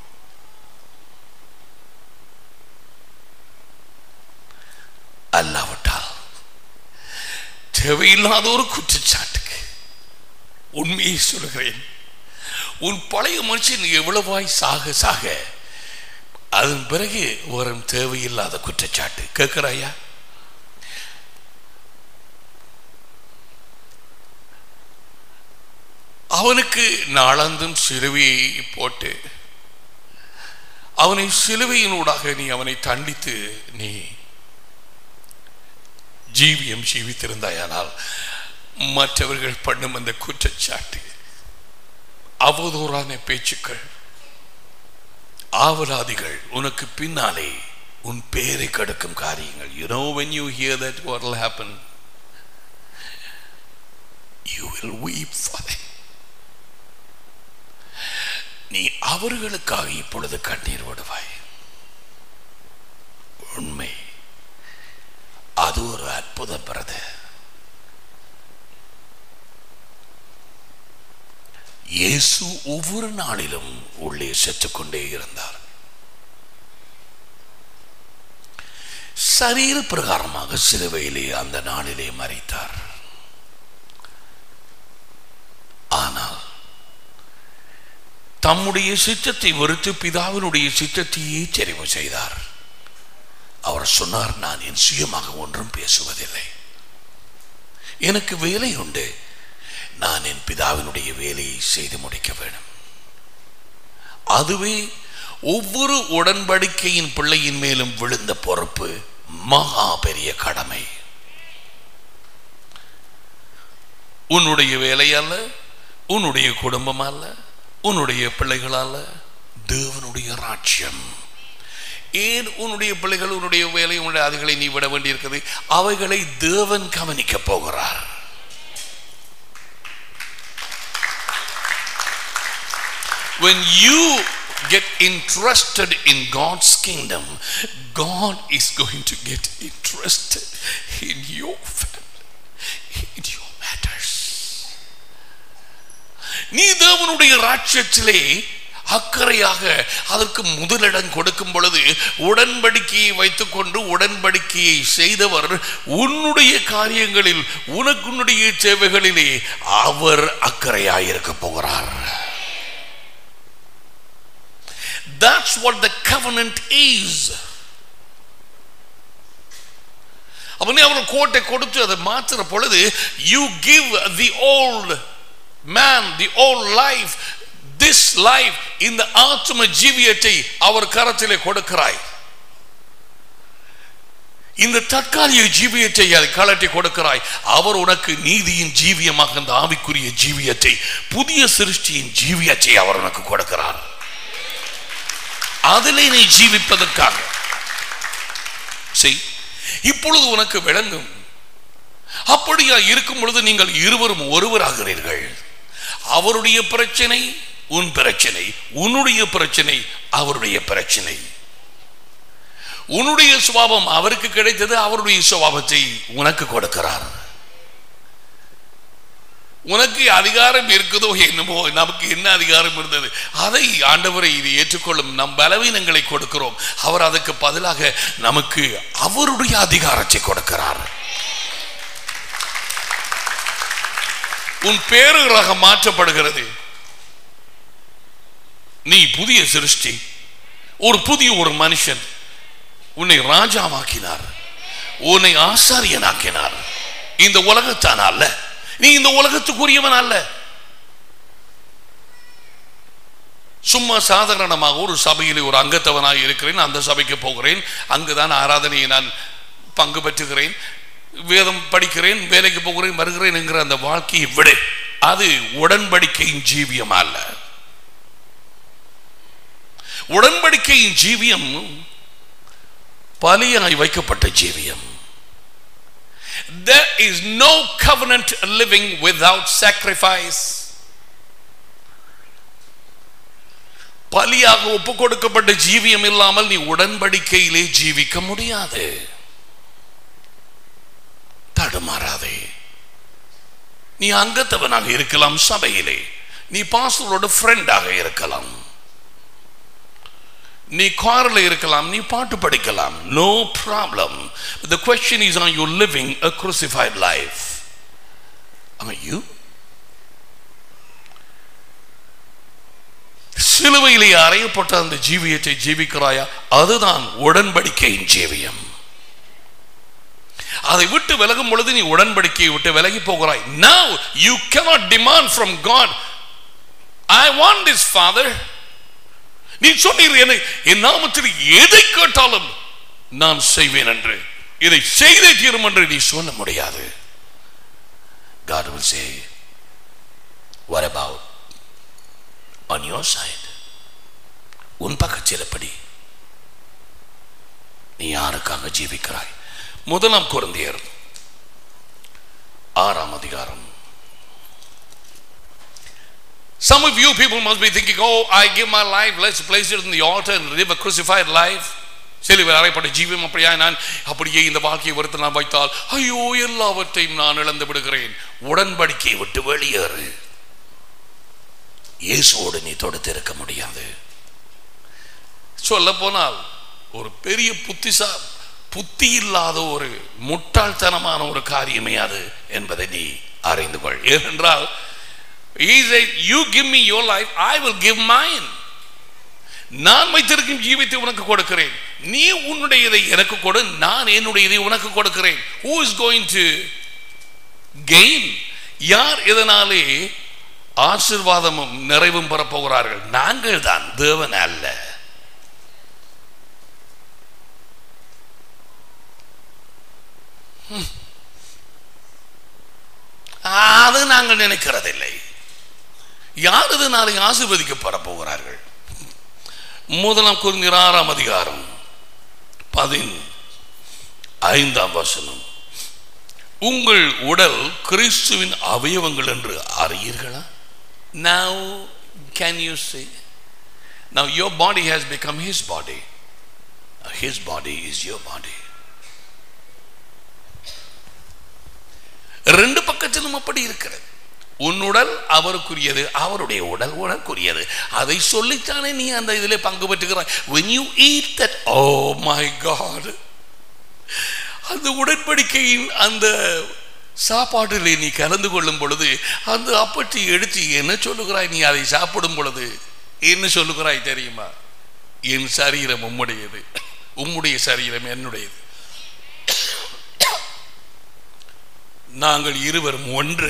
அல்லாவிட்டால் தேவையில்லாத ஒரு குற்றச்சாட்டுக்கு உண்மையை சொல்கிறேன் உன் பழைய மனுஷன் எவ்வளவாய் சாக சாக அதன் பிறகு வரும் தேவையில்லாத குற்றச்சாட்டு கேட்கிறாயா அவனுக்கு நாளந்தும் சிலுவையை போட்டு அவனை சிலுவையினூடாக நீ அவனை தண்டித்து நீ ஜீவியம் ஜீவித்திருந்தாயானால் மற்றவர்கள் பண்ணும் அந்த குற்றச்சாட்டு அவதூறான பேச்சுக்கள் ஆவலாதிகள் உனக்கு பின்னாலே உன் பேரை கெடுக்கும் காரியங்கள் you know when you hear that what will happen you will weep for them நீ அவர்களுக்காக இப்பொழுது கண்ணீர் விடுவாய் உண்மை அது ஒரு அற்புதம் பிரதர் இயேசு ஒவ்வொரு நாளிலும் உள்ளே செத்துக் கொண்டே இருந்தார் சரீர பிரகாரமாக சிலுவையிலே அந்த நாளிலே மறைத்தார் ஆனால் தம்முடைய சித்தத்தை வெறுத்து பிதாவினுடைய சித்தத்தையே தெரிவு செய்தார் அவர் சொன்னார் நான் என் சுயமாக ஒன்றும் பேசுவதில்லை எனக்கு வேலை உண்டு நான் என் பிதாவினுடைய வேலையை செய்து முடிக்க வேண்டும் அதுவே ஒவ்வொரு உடன்படிக்கையின் பிள்ளையின் மேலும் விழுந்த பொறுப்பு மகா பெரிய கடமை உன்னுடைய வேலை அல்ல உன்னுடைய குடும்பம் அல்ல உன்னுடைய பிள்ளைகள் அல்ல தேவனுடைய ராட்சியம் ஏன் உன்னுடைய பிள்ளைகள் உன்னுடைய வேலை உன்னுடைய அதுகளை நீ விட வேண்டியிருக்கிறது அவைகளை தேவன் கவனிக்க போகிறார் when you get interested in God's kingdom, God is going to get interested in your family, in your matters. நீ தேவனுடைய ராட்சியத்திலே அக்கறையாக அதற்கு முதலிடம் கொடுக்கும் பொழுது உடன்படிக்கையை வைத்துக்கொண்டு உடன்படிக்கையை செய்தவர் உன்னுடைய காரியங்களில் உனக்கு உன்னுடைய சேவைகளிலே அவர் அக்கறையாயிருக்க போகிறார் That's what the covenant is. அவனே அவர் கோட்டை கொடுத்து அதை மாற்றுற பொழுது you give the old man the old life this life இந்த ஆத்ம ஜீவியத்தை அவர் கரத்திலே கொடுக்கிறாய் இந்த தற்காலிக ஜீவியத்தை அதை கலட்டி கொடுக்கிறாய் அவர் உனக்கு நீதியின் ஜீவியமாக இந்த ஆவிக்குரிய ஜீவியத்தை புதிய சிருஷ்டியின் ஜீவியத்தை அவர் உனக்கு கொடுக்கிறார் அதிலே நீ ஜீவிப்பதற்காக செய் இப்பொழுது உனக்கு விளங்கும் அப்படியா இருக்கும் பொழுது நீங்கள் இருவரும் ஒருவராகிறீர்கள் அவருடைய பிரச்சனை உன் பிரச்சனை உன்னுடைய பிரச்சனை அவருடைய பிரச்சனை உன்னுடைய சுபாவம் அவருக்கு கிடைத்தது அவருடைய சுபாவத்தை உனக்கு கொடுக்கிறார் உனக்கு அதிகாரம் இருக்குதோ என்னமோ நமக்கு என்ன அதிகாரம் இருந்தது அதை ஆண்டவரை இது ஏற்றுக்கொள்ளும் நம் பலவீனங்களை கொடுக்கிறோம் அவர் அதுக்கு பதிலாக நமக்கு அவருடைய அதிகாரத்தை கொடுக்கிறார் உன் பேருகளாக மாற்றப்படுகிறது நீ புதிய சிருஷ்டி ஒரு புதிய ஒரு மனுஷன் உன்னை ராஜாவாக்கினார் உன்னை ஆசாரியனாக்கினார் இந்த உலகத்தான் அல்ல நீ இந்த உலகத்துக்குரியவன் அல்ல சும்மா சாதாரணமாக ஒரு சபையிலே ஒரு அங்கத்தவனாக இருக்கிறேன் அந்த சபைக்கு போகிறேன் அங்குதான் ஆராதனையை நான் பங்கு பெற்றுகிறேன் வேதம் படிக்கிறேன் வேலைக்கு போகிறேன் வருகிறேன் என்கிற அந்த வாழ்க்கையை விட அது உடன்படிக்கையின் ஜீவியம் அல்ல உடன்படிக்கையின் ஜீவியம் பலியாய் வைக்கப்பட்ட ஜீவியம் there is no covenant living without sacrifice பலியாக ஒப்பு கொடுக்கப்பட்ட ஜீவியம் இல்லாமல் நீ உடன்படிக்கையிலே ஜீவிக்க முடியாது தடுமாறாதே நீ அங்கத்தவனாக இருக்கலாம் சபையிலே நீ பாஸ்டரோட ஃப்ரெண்டாக இருக்கலாம் நீ காரில் இருக்கலாம் நீ பாட்டு படிக்கலாம் no problem the question is on you living a crucified life Are you? சிலுவையிலே அறையப்பட்ட அந்த ஜீவியத்தை ஜீவிக்கிறாயா அதுதான் உடன்படிக்கையின் ஜீவியம் அதை விட்டு விலகும் பொழுது நீ உடன்படிக்கையை விட்டு விலகி போகிறாய் now you cannot demand from god i want this father நீ சொன்னீர் என்னை என் நாமத்தில் எதை கேட்டாலும் நான் செய்வேன் என்று இதை செய்தே தீரும் என்று நீ சொல்ல முடியாது God will say what about on your side உன் பக்கத்தில் எப்படி நீ யாருக்காக ஜீவிக்கிறாய் முதலாம் குழந்தையர் ஆறாம் அதிகாரம் Some of you people must be thinking, oh, I give my life, let's place it in the altar and live a crucified life. சிலுவை அறைப்பட்ட ஜீவம் அப்படியா நான் அப்படியே இந்த வாழ்க்கையை வருத்த நான் வைத்தால் ஐயோ எல்லாவற்றையும் நான் இழந்து விடுகிறேன் உடன்படிக்கையை விட்டு வெளியேறு இயேசுவோடு நீ தொடுத்து இருக்க முடியாது சொல்ல போனால் ஒரு பெரிய புத்திசா புத்தி இல்லாத ஒரு முட்டாள்தனமான ஒரு காரியமே அது என்பதை நீ அறிந்து கொள் ஏனென்றால் He said, You give me your life, I will give mine. நான் வைத்திருக்கும் ஜீவித்தை உனக்கு கொடுக்கிறேன் நீ உன்னுடையதை எனக்கு கொடு நான் என்னுடையதை உனக்கு கொடுக்கிறேன் who is going to gain யார் இதனாலே ஆசிர்வாதமும் நிறைவும் பெறப் போகிறார்கள் நாங்கள் தான் தேவன் அல்ல ம். அது நாங்கள் நினைக்கிறதில்லை யார் இதனாலே ஆசீர்வதிக்கப்பட போகிறார்கள் முதலாம் குறிஞர் ஆறாம் அதிகாரம் பதின் ஐந்தாம் வசனம் உங்கள் உடல் கிறிஸ்துவின் அவயவங்கள் என்று அறியீர்களா now can you see now your body has become his body his body is your body ரெண்டு பக்கத்திலும் அப்படி இருக்கிறது உன் உடல் அவருக்குரியது அவருடைய உடல் உனக்குரியது அதை சொல்லித்தானே நீ அந்த இதில் பங்கு பெற்றுகிறாய் when you eat that oh my god அந்த உடன்படிக்கையின் அந்த சாப்பாட்டிலே நீ கலந்து கொள்ளும் பொழுது அந்த அப்பட்டி எடுத்து என்ன சொல்லுகிறாய் நீ அதை சாப்பிடும் பொழுது என்ன சொல்லுகிறாய் தெரியுமா என் சரீரம் உம்முடையது உம்முடைய சரீரம் என்னுடையது நாங்கள் இருவரும் ஒன்று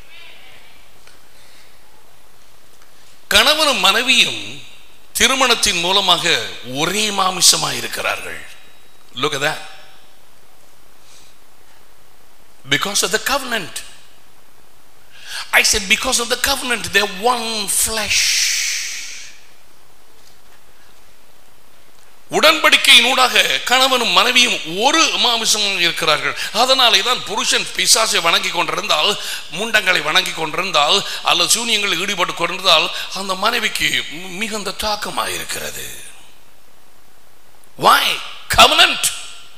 கணவனும் மனைவியும் திருமணத்தின் மூலமாக ஒரே மாமிசமாக இருக்கிறார்கள் Look at that. Because of the covenant. I said, because of the covenant, they're one flesh. உடன்படிக்கையினூடாக கணவனும் மனைவியும் ஒரு மாமிசமாக இருக்கிறார்கள் அதனாலே தான் புருஷன் பிசாசை வணங்கி கொண்டிருந்தால் முண்டங்களை வணங்கி கொண்டிருந்தால் அல்லது சூனியங்களில் ஈடுபட்டு கொண்டிருந்தால் அந்த மனைவிக்கு மிகுந்த தாக்கமாக இருக்கிறது வாய் கவனன்ட்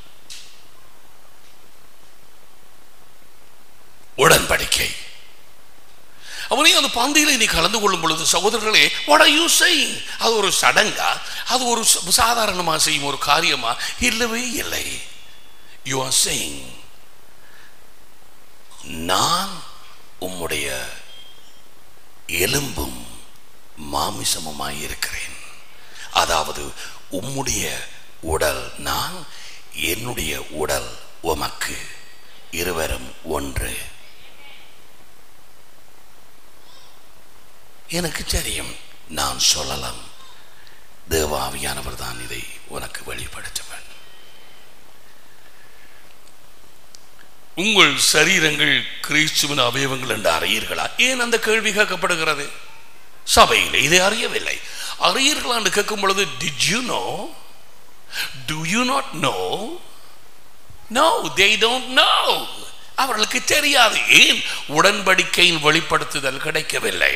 உடன்படிக்கை அவனையும் அந்த பந்தியில நீ கலந்து கொள்ளும் பொழுது சகோதரர்களே what are you saying அது ஒரு சடங்கா அது ஒரு ச- சாதாரணமா செய்யும் ஒரு காரியமா இல்லவே இல்லை you are saying நான் உம்முடைய எலும்பும் மாமிசமுமாய் இருக்கிறேன் அதாவது உம்முடைய உடல் நான் என்னுடைய உடல் உமக்கு இருவரும் ஒன்று எனக்கு தெரியும் நான் சொல்லலாம் தேவாவியானவர் தான் இதை உனக்கு வெளிப்படுத்துவன் உங்கள் சரீரங்கள் கிறிஸ்துவின் அவயவங்கள் என்று அறியீர்களா ஏன் அந்த கேள்வி கேட்கப்படுகிறது சபையில் இதை அறியவில்லை அறியீர்களா என்று கேட்கும் பொழுது did you know do you not know no they don't know அவர்களுக்கு தெரியாது ஏன் உடன்படிக்கையின் வெளிப்படுத்துதல் கிடைக்கவில்லை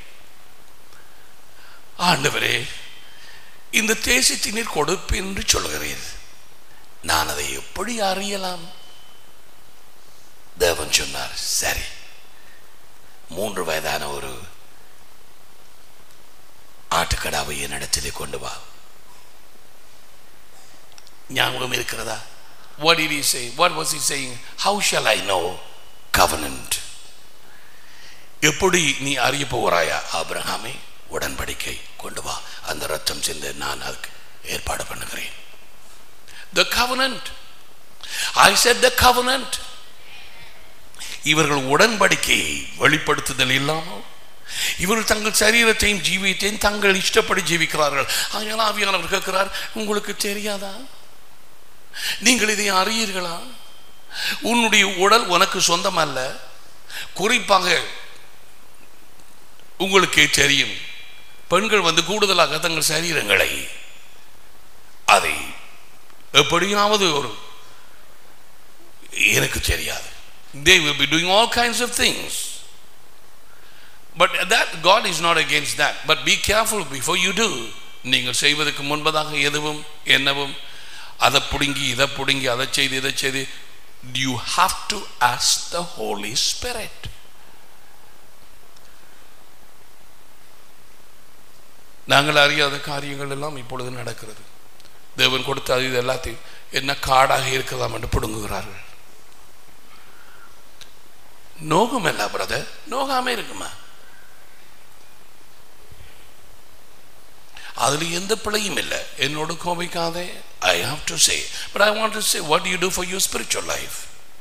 ஆண்டவரே இந்த தேசத்தினர் கொடுப்பு என்று சொல்கிறேன் நான் அதை எப்படி அறியலாம் தேவன் சொன்னார் சரி மூன்று வயதான ஒரு ஆட்டுக்கடாவை என்னிடத்திலே கொண்டு வா ஞாபகம் இருக்கிறதா what did he say what was he saying how shall i know covenant எப்படி நீ அறிய போகிறாயா ஆபிரகாமே உடன்படிக்கை கொண்டு வா அந்த ரத்தம் சிந்த நான் அதுக்கு ஏற்பாடு பண்ணுகிறேன் the covenant i said the covenant இவர்கள் உடன்படிக்கையை வெளிப்படுத்துதல் இல்லாமல் இவர்கள் தங்கள் சரீரத்தையும் ஜீவியத்தையும் தங்கள் இஷ்டப்படி ஜீவிக்கிறார்கள் அதனால் ஆவியானவர் கேட்கிறார் உங்களுக்கு தெரியாதா நீங்கள் இதை அறியீர்களா உன்னுடைய உடல் உனக்கு சொந்தம் அல்ல குறிப்பாக உங்களுக்கே தெரியும் பெண்கள் வந்து கூடுதலாக தங்கள் சரீரங்களை அதை எப்படியாவது ஒரு எனக்கு தெரியாது they will be doing all kinds of things but that god is not against that but be careful before you do நீங்கள் செய்வதற்கு முன்பதாக எதுவும் என்னவும் அதை பிடுங்கி இதை பிடுங்கி அதை செய்து இதை செய்து you have to ask the holy spirit நாங்கள் அறியாத காரியங்கள் எல்லாம் இப்பொழுது நடக்கிறது தேவன் கொடுத்த அது இது எல்லாத்தையும் என்ன காடாக இருக்கலாம் என்று பிடுங்குகிறார்கள் நோகம் இல்ல பிரதர் நோகாம இருக்குமா அதுல எந்த பிழையும் இல்லை என்னோட கோபிக்காதே I have to say but I want to say what you do for your spiritual life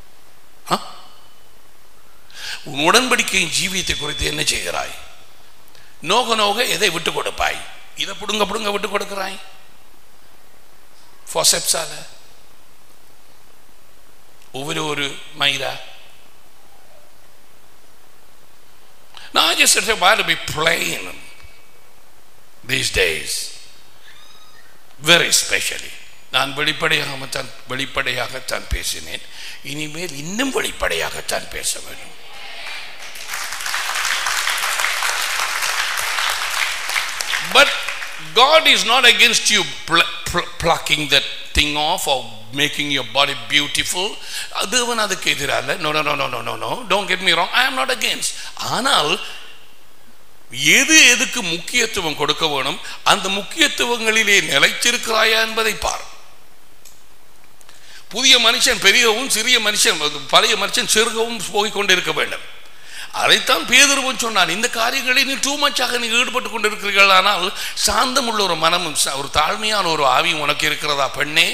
உன் உடன்படிக்கையின் ஜீவியத்தை குறித்து என்ன செய்கிறாய் நோக நோக எதை விட்டு கொடுப்பாய் இதை புடுங்க புடுங்க விட்டு கொடுக்கிறாய் ஃபோசெப்ஸால ஒவ்வொரு ஒரு மைரா Now, I just said, why to be plain these days? Very specially. நான் வெளிப்படையாகத்தான் வெளிப்படையாகத்தான் பேசினேன் இனிமேல் இன்னும் வெளிப்படையாகத்தான் பேச வேண்டும் But God is not against you pl- pl- plucking that thing off or making your body beautiful. தேவன் அதுக்கு எதிரால no no no no no no don't get me wrong I am not against ஆனால் எது எதுக்கு முக்கியத்துவம் கொடுக்க வேணும் அந்த முக்கியத்துவங்களிலே நிலைத்திருக்கிறாயா என்பதை பார் புதிய மனுஷன் பெரியவும் சிறிய மனுஷன் பழைய மனுஷன் சிறுகவும் போய் கொண்டிருக்க வேண்டும் அதைத்தான் பேதுருவன் சொன்னான் இந்த காரியங்களை நீ டூ மச்சாக நீ ஈடுபட்டு கொண்டிருக்கிறீர்கள் ஆனால் சாந்தம் உள்ள ஒரு மனமும் ச- ஒரு தாழ்மையான ஒரு ஆவியும் உனக்கு இருக்கிறதா பெண்ணே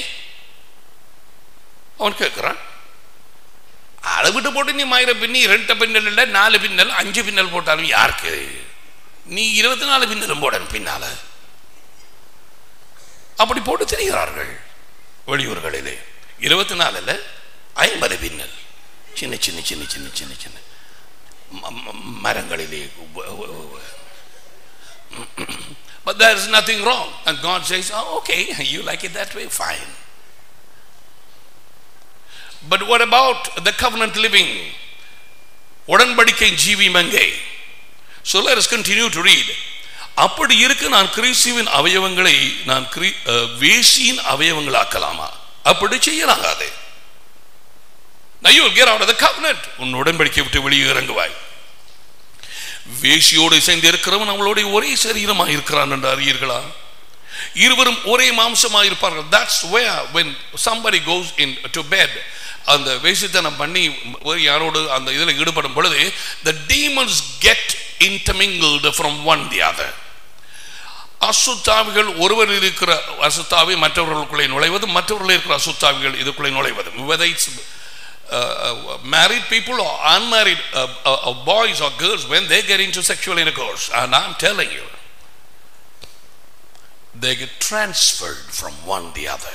அவன் கேட்கிறான் அதை விட்டு போட்டு நீ மயிர பின்னி ரெண்டு பின்னல் இல்லை நாலு பின்னல் அஞ்சு பின்னல் போட்டாலும் யாருக்கு நீ இருபத்தி நாலு பின்னலும் போடன் பின்னால அப்படி போட்டு தெரிகிறார்கள் வெளியூர்களிலே இருபத்தி நாலுல ஐம்பது பின்னல் சின்ன சின்ன சின்ன சின்ன சின்ன சின்ன ம- ம- மரங்களிலே உ- உ- உ- But there is nothing wrong. And God says, oh, okay, you like it that way, fine. But what about the covenant living? உடன்படிக்கை ஜீவியம் எங்கே So let us continue to read. அப்படி இருக்க நான் கிறிஸ்துவின் அவயவங்களை நான் கிரி- அஹ், வேசியின் அவயவங்களாக்கலாமா அப்படி செய்யலாகாது Now you will get out of the covenant. உன் உடன்படிக்கை விட்டு வெளியே இறங்குவாய் வேசியோடு இசைந்து இருக்கிறவன் அவளோட ஒரே சரீரமாக இருக்கிறான் என்று அறியீர்களா இருவரும் ஒரே மாம்சமாக இருப்பார்கள் that's where when somebody goes in to bed அந்த வேசித்தனம் பண்ணி ஒரு யாரோடு அந்த இதில் ஈடுபடும் பொழுது the demons get intermingled from one the other அசுத்தாவிகள் ஒருவர் இருக்கிற அசுத்தாவி மற்றவர்களுக்குள்ளே நுழைவது மற்றவர்கள் இருக்கிற அசுத்தாவிகள் இதுக்குள்ளே நுழைவது whether it's uh, uh, married people or unmarried uh, uh, uh, boys or girls when they get into sexual intercourse and i'm telling you they get transferred from one the other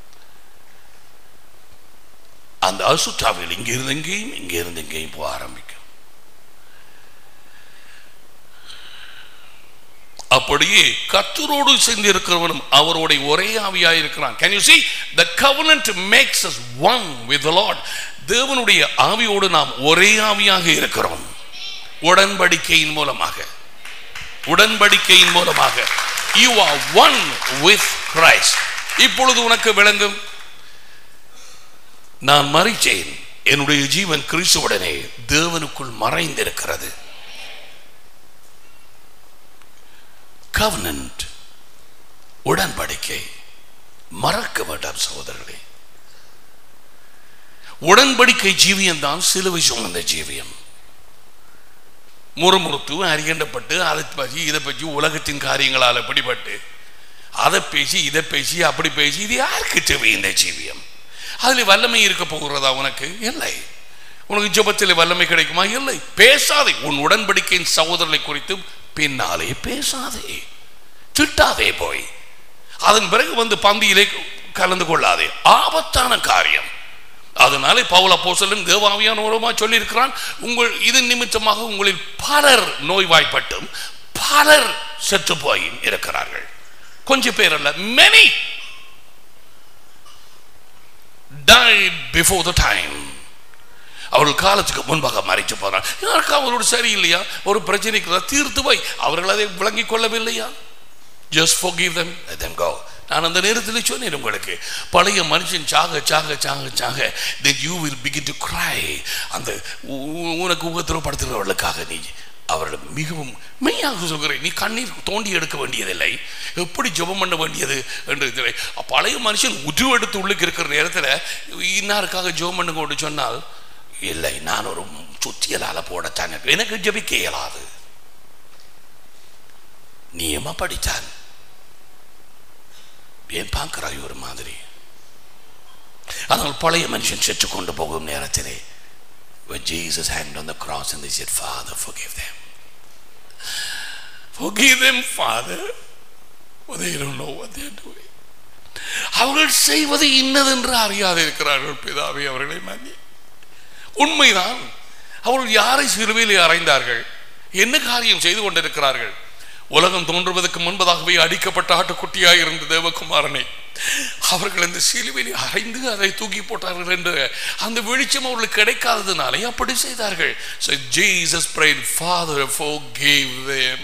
அந்த அசுத்தாவிகள் இங்க இருந்து எங்கேயும் இங்க இருந்து எங்கேயும் போக ஆரம்பிக்கும் அப்படியே கத்தரோடு சேர்ந்திருக்கிறவனும் அவரோட ஒரே ஆவியாய் இருக்கிறான் can you see the covenant makes us one with the lord தேவனுடைய ஆவியோடு நாம் ஒரே ஆவியாக இருக்கிறோம் உடன்படிக்கையின் மூலமாக உடன்படிக்கையின் மூலமாக you are one with christ இப்பொழுது உனக்கு விளங்கும் நான் மறிச்சேன் என்னுடைய ஜீவன் கிறிஸ்துவுடனே தேவனுக்குள் மறைந்திருக்கிறது covenant உடன்படிக்கை மறக்க வேண்டாம் சகோதரர்களே உடன்படிக்கை ஜீவியம் தான் சிலுவை சுமந்த ஜீவியம் முறுமுறுத்து அறியண்டப்பட்டு அதை பற்றி இதை பற்றி உலகத்தின் காரியங்களால் பிடிபட்டு அதை பேசி இதை பேசி அப்படி பேசி இது யாருக்கு தேவை இந்த ஜீவியம் அதில் வல்லமை இருக்க போகிறதா உனக்கு இல்லை உனக்கு ஜெபத்தில் வல்லமை கிடைக்குமா இல்லை பேசாதே உன் உடன்படிக்கையின் சகோதரனை குறித்து பின்னாலே பேசாதே திட்டாதே போய் அதன் பிறகு வந்து பந்தியிலே கலந்து கொள்ளாதே ஆபத்தான காரியம் அதனாலே பவுல போசலும் தேவாவியானவருமா சொல்லியிருக்கிறான் உங்கள் இது நிமித்தமாக உங்களில் பலர் நோய்வாய்ப்பட்டும் பலர் செத்து போயும் இருக்கிறார்கள் கொஞ்சம் பேர் அல்ல many died before the time அவர்கள் காலத்துக்கு முன்பாக மறைச்சு போறார் யாருக்கு அவரோட சரியில்லையா ஒரு பிரச்சனைக்கு தீர்த்து போய் அவர்கள் அதை விளங்கிக் கொள்ளவில்லையா just forgive them let them go நான் அந்த நேரத்தில் சொன்னேன் உங்களுக்கு பழைய மனுஷன் சாக சாக சாக சாக then you will begin to cry அந்த உ- உ- உனக்கு உபத்திரப்படுத்துகிறவர்களுக்காக நீ அவர்கள் மிகவும் மெய்யாக சொல்கிறேன் நீ கண்ணீர் தோண்டி எடுக்க வேண்டியதில்லை எப்படி ஜெபம் பண்ண வேண்டியது என்று இதில்லை. பழைய மனுஷன் உருவெடுத்து உள்ளுக்கு இருக்கிற நேரத்தில் இன்னாருக்காக ஜெபம் பண்ணுங்க என்று சொன்னால் இல்லை நான் ஒரு சுத்தியலால போடத்தான் எனக்கு- எனக்கு ஜெபிக்க இயலாது நியம படித்தான் ஏன் பார்க்கிறாய் ஒரு மாதிரி ஆனால் பழைய மனுஷன் செத்து கொண்டு போகும் நேரத்திலே when Jesus hanged on the cross and they said father forgive them forgive them father for they don't know what they're doing அவர்கள் செய்வது இன்னதென்று அறியாது இருக்கிறார்கள் பிதாவே அவர்களை மன்னி உண்மைதான் அவர்கள் யாரை சிலுவையிலே அறைந்தார்கள் என்ன காரியம் செய்து கொண்டிருக்கிறார்கள் உலகம் தோன்றுவதற்கு முன்பதாகவே அடிக்கப்பட்ட ஆட்டுக்குட்டியாய் இருந்த தேவகுமாரனை அவர்கள் அந்த சிலுவையில் அறைந்து அதை தூக்கி போட்டார்கள் என்று அந்த வெளிச்சம் அவர்களுக்கு கிடைக்காததுனாலே அப்படி செய்தார்கள் so jesus prayed father forgive them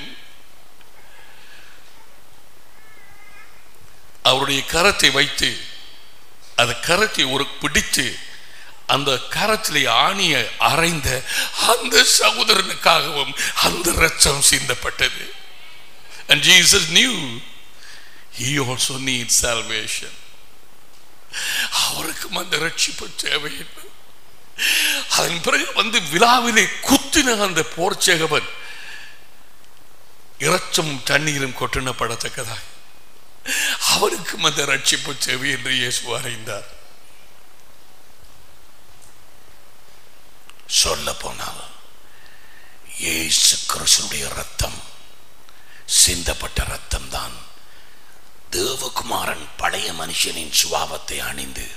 அவருடைய கரத்தை வைத்து அந்த கரத்தை ஒரு பிடித்து அந்த கரத்திலே ஆணிய அறைந்த அந்த சகோதரனுக்காகவும் அந்த ரத்தம் சிந்தப்பட்டது and jesus knew he also needs salvation அவருக்கும் அந்த ரட்சிப்பு தேவை என்று அதன் பிறகு வந்து விழாவிலே குத்தின அந்த போர்ச்சேகவன் இறச்சும் தண்ணீரும் கொட்டினப்படத்தக்கதாக அவனுக்கும் அந்த ரட்சிப்பு தேவை என்று இயேசு அறைந்தார் சொல்ல போனால் இயேசு கிறிஸ்துடைய ரத்தம் சிந்தப்பட்ட ரத்தம் தான் தேவகுமாரன் பழைய மனுஷனின் சுபாவத்தை அணிந்து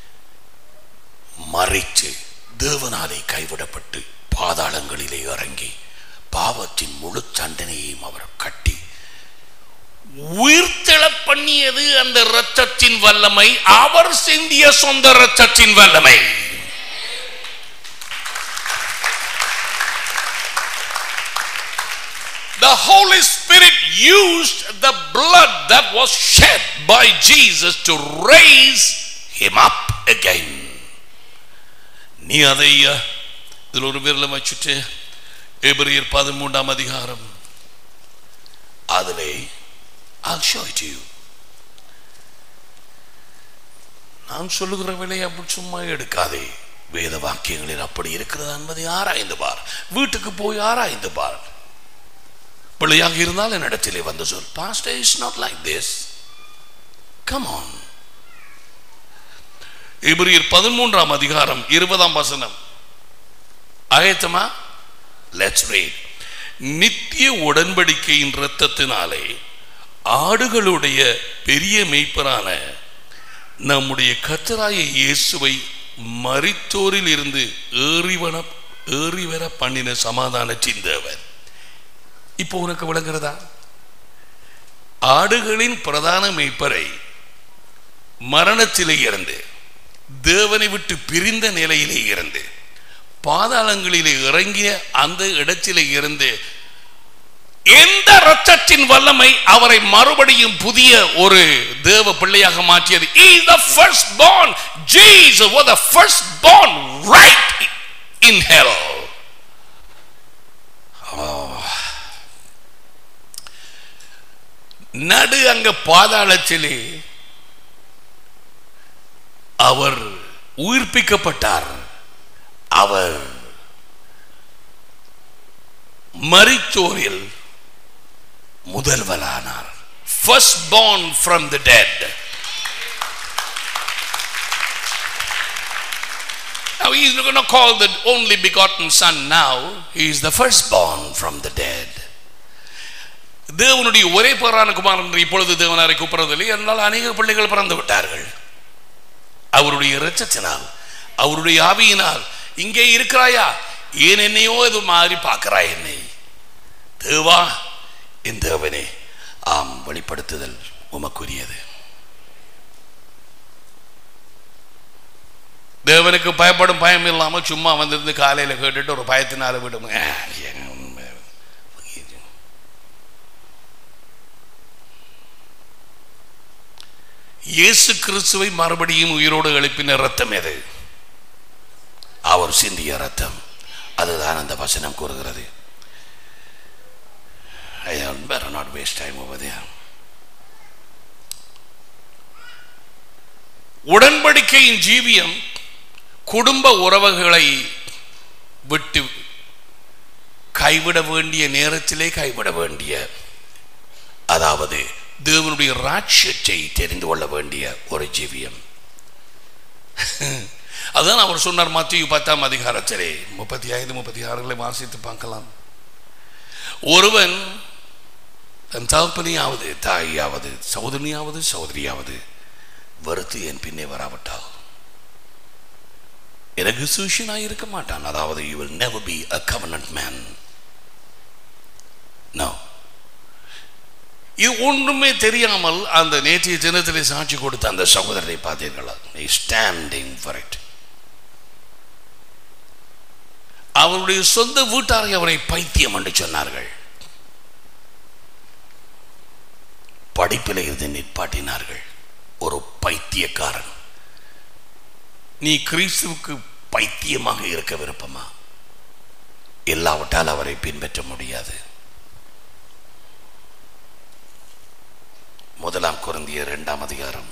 மறைத்து தேவனாலே கைவிடப்பட்டு பாதாளங்களிலே இறங்கி பாவத்தின் முழு தண்டனையையும் அவர் கட்டி உயிர்த்தெழ பண்ணியது அந்த இரத்தத்தின் வல்லமை அவர் சிந்திய சொந்த இரத்தத்தின் வல்லமை The Holy Spirit used the blood that was shed by Jesus to raise him up again. நீ அதை அஹ், இதில் ஒரு விரல வச்சுட்டு எபிரியர் பதிமூன்றாம் அதிகாரம் அதிலே I'll show it to you. நான் சொல்லுகிற விலையை அப்படி சும்மா எடுக்காதே வேத வாக்கியங்களில் அப்படி இருக்கிறதா என்பதை ஆராய்ந்து பார் வீட்டுக்கு போய் ஆராய்ந்து பார் பிள்ளையாக இருந்தால் என்னிடத்திலே வந்து சொல் pastor is not like this come on எபிரியர் பதிமூன்றாம் அதிகாரம் இருபதாம் வசனம் ஆயத்தமா லெட்ஸ் ரீட் நித்திய உடன்படிக்கையின் இரத்தத்தினாலே ஆடுகளுடைய பெரிய மெய்ப்பரான நம்முடைய கத்தராய இயேசுவை மரித்தோரில் இருந்து ஏறிவன ஏறிவர பண்ணின சமாதானத்தின் தேவன் இப்போ உனக்கு விளங்குறதா ஆடுகளின் பிரதான மெய்ப்பரை மரணத்திலே இருந்து தேவனை விட்டு பிரிந்த நிலையிலே இருந்து பாதாளங்களிலே இறங்கிய அந்த இடத்திலே இருந்து எந்த ரத்தத்தின் வல்லமை அவரை மறுபடியும் புதிய ஒரு தேவ பிள்ளையாக மாற்றியது is the first born Jesus was the first born right in hell நடு அங்க பாதாளத்திலே அவர் உயிர்ப்பிக்கப்பட்டார் அவர் மரித்தோரில் முதல்வரானார் first born from the dead now he is not going to call the only begotten son now he is the firstborn from the dead தேவனுடைய ஒரே பேரான குமாரன் என்று இப்பொழுது தேவனாரை கூப்பிடுறதில்லை என்றால் அநேக பிள்ளைகள் பிறந்து விட்டார்கள் அவருடைய இரட்சத்தினால் அவருடைய ஆவியினால் இங்கே இருக்கிறாயா ஏன் என்னையோ இது மாதிரி பார்க்கிறாய் என்னை தேவா என் தேவனே ஆம் வெளிப்படுத்துதல் உமக்குரியது தேவனுக்கு பயப்படும் பயம் இல்லாமல் சும்மா வந்திருந்து காலையில் கேட்டுட்டு ஒரு பயத்தினால விடும் ஆ, ஏங்க உண்மை. இயேசு கிறிஸ்துவை மறுபடியும் உயிரோடு எழுப்பின ரத்தம் எது அவர் சிந்திய ரத்தம் அதுதான் அந்த வசனம் கூறுகிறது I had better not waste time over there. உடன்படிக்கையின் ஜீவியம் குடும்ப உறவுகளை விட்டு கைவிட வேண்டிய நேரத்திலே கைவிட வேண்டிய அதாவது தேவனுடைய ராட்சியத்தை தெரிந்து கொள்ள வேண்டிய ஒரு ஜீவியம் அதான் அவர் சொன்னார் மத்திய பத்தாம் அதிகாரத்திலே முப்பத்தி ஐந்து முப்பத்தி ஆறுகளை வாசித்து பார்க்கலாம் ஒருவன் தன் தகப்பனையாவது தாயாவது சகோதரியாவது சகோதரியாவது வெறுத்து என் பின்னே வராவிட்டால் எனக்கு சூஷனாக இருக்க மாட்டான் அதாவது you will never be a covenant man no இது ஒன்றுமே தெரியாமல் அந்த நேற்றைய தினத்திலே சாட்சி கொடுத்த அந்த சகோதரரை பார்த்தீர்களா ஸ்டாண்டிங் ஃபார் இட் அவருடைய சொந்த வீட்டாரை அவரை பைத்தியம் என்று சொன்னார்கள் படிப்பில் இருந்து நிற்பாட்டினார்கள் ஒரு பைத்தியக்காரன் நீ கிறிஸ்துவுக்கு பைத்தியமாக இருக்க விருப்பமா இல்லாவிட்டால் அவரை பின்பற்ற முடியாது முதலாம் குருந்திய இரண்டாம் அதிகாரம்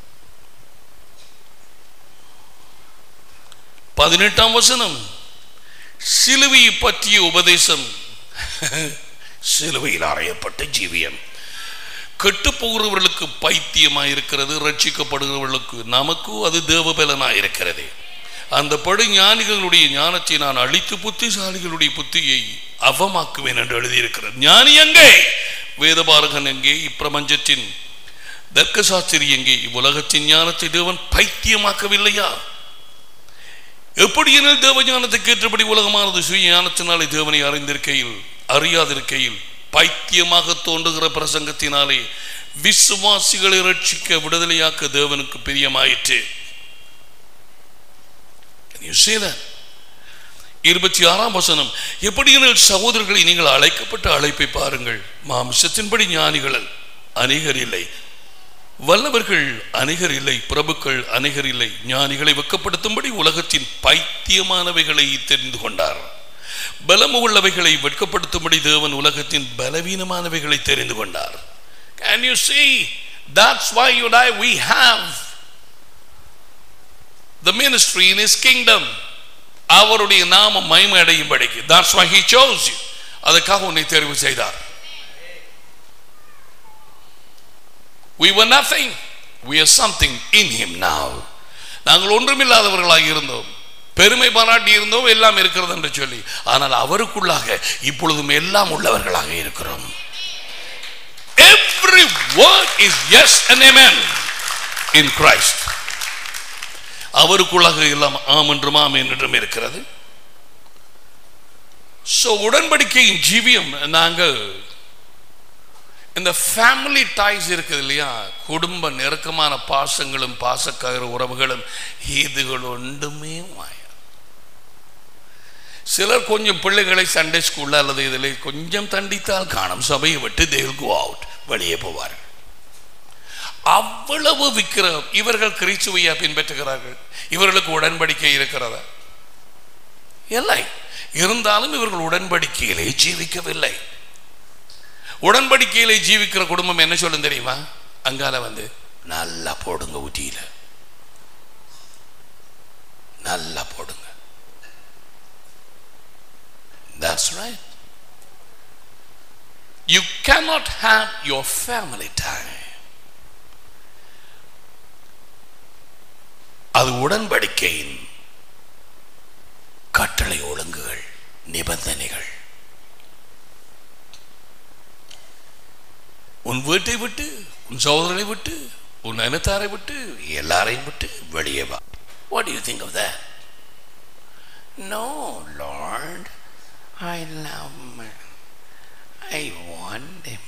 பதினெட்டாம் வசனம் சிலுவையை பற்றிய உபதேசம் சிலுவையில் அறையப்பட்ட ஜீவியம் கெட்டு போகிறவர்களுக்கு பைத்தியமாக இருக்கிறது ரட்சிக்கப்படுகிறவர்களுக்கு நமக்கு அது தேவபலனாக இருக்கிறது அந்த படு ஞானிகளுடைய ஞானத்தை நான் அழித்து புத்திசாலிகளுடைய புத்தியை அவமாக்குவேன் என்று எழுதியிருக்கிறது ஞானி எங்கே வேதபாரகன் எங்கே இப்பிரபஞ்சத்தின் தர்க்கசாஸ்திரி எங்கே இவ்வுலகத்தின் ஞானத்தை தேவன் பைத்தியமாக்கவில்லையா எப்படி எனில் தேவ ஞானத்துக்கு ஏற்றபடி உலகமானது சுய ஞானத்தினாலே தேவனை அறிந்திருக்கையில் அறியாதிருக்கையில் பைத்தியமாக தோன்றுகிற பிரசங்கத்தினாலே விசுவாசிகளை ரட்சிக்க விடுதலையாக்க தேவனுக்கு பிரியமாயிற்று Can you see that? இருபத்தி ஆறாம் வசனம் எப்படியெனில் சகோதரர்களை நீங்கள் அழைக்கப்பட்ட அழைப்பை பாருங்கள் மாம்சத்தின்படி ஞானிகள் அநேகர் இல்லை வல்லவர்கள் அநேகர் இல்லை பிரபுக்கள் அநேகர் இல்லை ஞானிகளை வெட்கப்படுத்தும்படி உலகத்தின் பைத்தியமானவைகளை தெரிந்து கொண்டார் பலம் உள்ளவைகளை வெட்கப்படுத்தும்படி தேவன் உலகத்தின் பலவீனமானவைகளை தெரிந்து கொண்டார் can you see that's why you and I we have the ministry in his kingdom அவருடைய நாமம் மகிமை அடையும்படிக்கு that's why he chose you அதுக்காக உன்னை தேர்வு செய்தார் we were nothing we are something in him now நாங்கள் ஒன்றுமில்லாதவர்களாக இருந்தோம் பெருமை பாராட்டி இருந்தோம் எல்லாம் இருக்கிறது என்று சொல்லி ஆனால் அவருக்குள்ளாக இப்பொழுதும் எல்லாம் உள்ளவர்களாக இருக்கிறோம் every word is yes and amen in Christ அவருக்குள்ளாக எல்லாம் ஆம் என்றும் ஆம் என்றும் இருக்கிறது சோ உடன்படிக்கையின் ஜீவியம் நாங்கள் இந்த ஃபேமிலி டாய்ஸ் இருக்குது இல்லையா குடும்ப நெருக்கமான பாசங்களும் பாசக்கயிறு உறவுகளும் இதுகள் ஒன்றுமே மாயா சிலர் கொஞ்சம் பிள்ளைகளை சண்டே ஸ்கூல்ல அல்லது இதில் கொஞ்சம் தண்டித்தால் காணும் சபையை விட்டு தேல் கோ அவுட் வெளியே போவார்கள் அவ்வளவு விக்கிரகம் இவர்கள் கிறிஸ்துவையா பின்பற்றுகிறார்கள் இவர்களுக்கு உடன்படிக்கை இருக்கிறதா இல்லை இருந்தாலும் இவர்கள் உடன்படிக்கையிலே ஜீவிக்கவில்லை உடன்படிக்கையிலே ஜீவிக்கிற குடும்பம் என்ன சொல்லும் தெரியுமா அங்கால வந்து நல்லா போடுங்க ஊட்டியில நல்லா போடுங்க That's right. You cannot have your family time. அது உடன்படிக்கையின் கட்டளை ஒழுங்குகள் நிபந்தனைகள் உன் வீட்டை விட்டு உன் சகோதரனை விட்டு உன் இனத்தாரை விட்டு எல்லாரையும் விட்டு வெளியே வா what you think of that no Lord I love I want him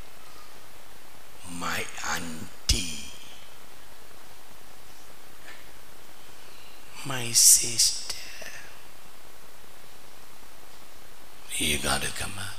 my auntie my sister you gotta come out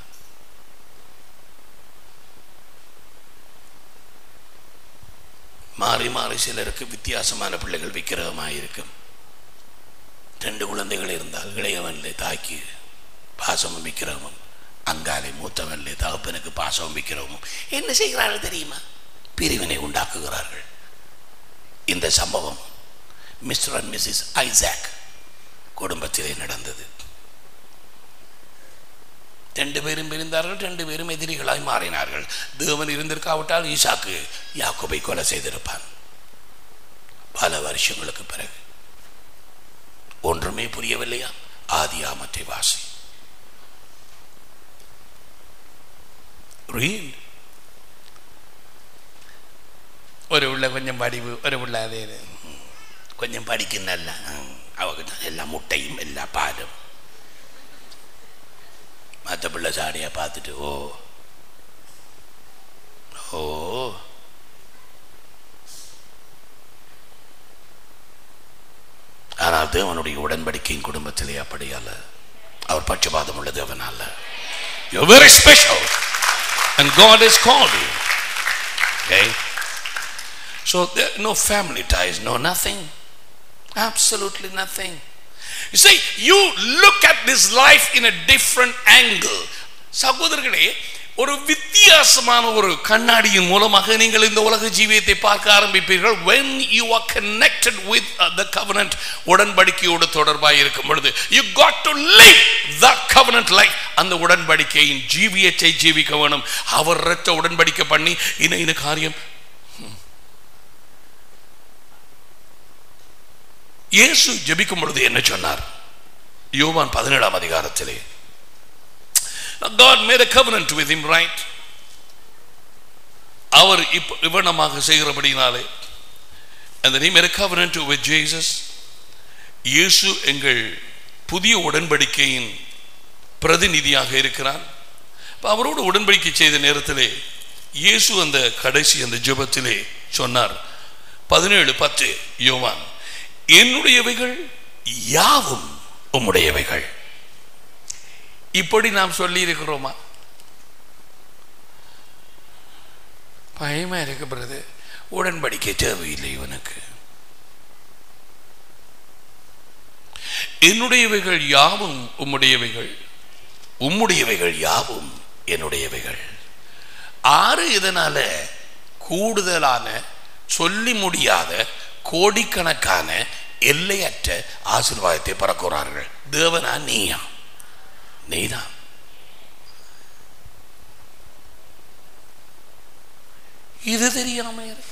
மாறி மாறி சிலருக்கு வித்தியாசமான பிள்ளைகள் விக்கிரகமாக இருக்கும் ரெண்டு குழந்தைகள் இருந்தால் இளையவன்லே தாக்கி பாசமும் விக்கிரகமும் அங்காலே மூத்தவன்லே தகப்பனுக்கு பாசமும் விக்கிரகமும் என்ன செய்கிறார்கள் தெரியுமா பிரிவினை உண்டாக்குகிறார்கள் இந்த சம்பவம் மிஸ்டர் அண்ட் மிஸ்ஸஸ் ஐசாக் குடும்பத்திலே நடந்தது ரெண்டு பேரும் பிரிந்தார்கள் ரெண்டு பேரும் எதிரிகளாய் மாறினார்கள் தேவன் இருந்திருக்காவிட்டால் ஈசாக்கு யாக்கோபை கொலை செய்திருப்பான் பல வருஷங்களுக்கு பிறகு ஒன்றுமே புரியவில்லையா ஆதி ஆமத்தை வாசி Read. ஒரு உள்ள கொஞ்சம் படிவு ஒரு உள்ள அதே இது கொஞ்சம் படிക്കുന്നല്ല அவகிட்ட எல்லா முட்டையும் எல்லா பாலும் மற்ற பிள்ளை சாடியா பார்த்துட்டு ஓ ஓ ஆனால் தேவனுடைய உடன்படிக்கையின் குடும்பத்திலே அப்படி அல்ல அவர் பட்சபாதம் உள்ள தேவன் அல்ல You're very special and God has called you. Okay? So there no family ties, no nothing. Absolutely nothing. You see, you look at this life in a different angle. சகோதரர்களே ஒரு வித்தியாசமான ஒரு கண்ணாடியின் மூலமாக நீங்கள் இந்த உலக ஜீவியத்தை பார்க்க ஆரம்பிப்பீர்கள் when you are connected with uh, the covenant உடன்படிக்கையோடு தொடர்பாக இருக்கும் பொழுது you got to live that covenant life அந்த உடன்படிக்கையின் ஜீவியத்தை ஜீவிக்க வேணும் அவர் இரத்த உடன்படிக்கை பண்ணி இன இன காரியம் இயேசு ஜெபிக்கும் பொழுது என்ன சொன்னார் யோவான் பதினேழாம் அதிகாரத்திலே God made a covenant with him right அவர் இப்ப இவனமாக செய்கிறபடினாலே and then he made a covenant with Jesus இயேசு எங்கள் புதிய உடன்படிக்கையின் பிரதிநிதியாக இருக்கிறார் அப்ப அவரோடு உடன்படிக்கை செய்த நேரத்திலே இயேசு அந்த கடைசி அந்த ஜெபத்திலே சொன்னார் பதினேழு பத்து யோவான் என்னுடையவைகள் யாவும் உம்முடையவைகள் இப்படி நாம் சொல்லி இருக்கிறோமா பயமா இருக்கு பிரது உடன்படிக்கை தேவையில்லை இவனுக்கு என்னுடையவைகள் யாவும் உம்முடையவைகள் உம்முடையவைகள் யாவும் என்னுடையவைகள் ஆறு இதனால கூடுதலான சொல்லி முடியாத கோடிக்கணக்கான எல்லையற்ற ஆசீர்வாதத்தை பறக்கிறார்கள் தேவனா நீயா நீதான் இது தெரியாம இருக்கு.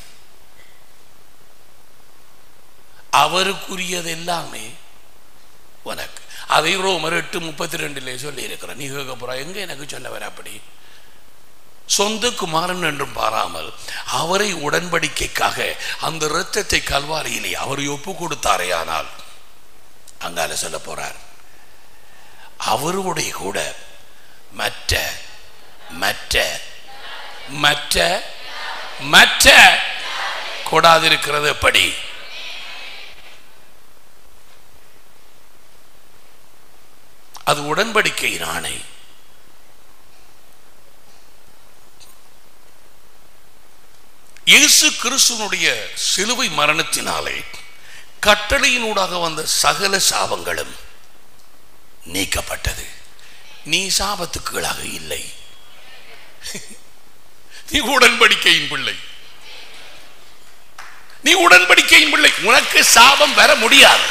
அவருக்குரியது எல்லாமே உனக்கு அதை ரோமர் எட்டு முப்பத்தி ரெண்டுல சொல்லி இருக்கிற நீ கேட்க போற எங்க எனக்கு சொல்ல வர அப்படி சொந்த குமாரன் என்றும் பாராமல் அவரை உடன்படிக்கைக்காக அந்த இரத்தத்தை கல்வாரியிலே அவர் ஒப்பு கொடுத்தாரே ஆனால் அங்கால சொல்ல போறார் அவருடைய கூட மற்ற மற்ற மற்ற மற்ற கூடாதிருக்கிறது எப்படி அது உடன்படிக்கையின் ஆணை இயேசு கிறிஸ்துவனுடைய சிலுவை மரணத்தினாலே கட்டளையினூடாக வந்த சகல சாபங்களும் நீக்கப்பட்டது நீ சாபத்துக்கீழாக இல்லை நீ உடன்படிக்கையின் பிள்ளை நீ உடன்படிக்கையின் பிள்ளை உனக்கு சாபம் வர முடியாது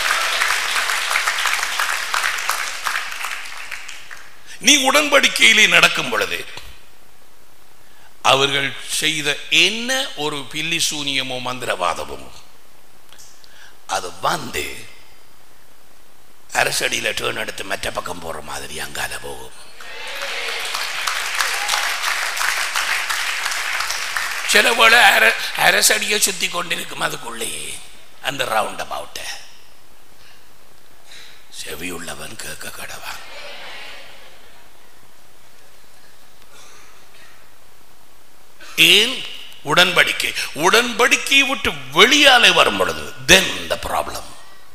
நீ உடன்படிக்கையிலே நடக்கும் பொழுது அவர்கள் செய்த என்ன ஒரு பில்லி சூனியமோ மந்திரவாதமோ அது வந்து அரசடியில டேர்ன் எடுத்து மற்ற பக்கம் போற மாதிரி அங்கால போகும் சில வேளை அர அரசடியை சுத்தி கொண்டிருக்கும் அதுக்குள்ளேயே அந்த ரவுண்ட் அபவுட்ட செவியுள்ளவன் கேட்க கடவான் ஏன் உடன்படிக்கை உடன்படிக்கையை விட்டு வெளியாலே வரும் பொழுது தென் த ப்ராப்ளம்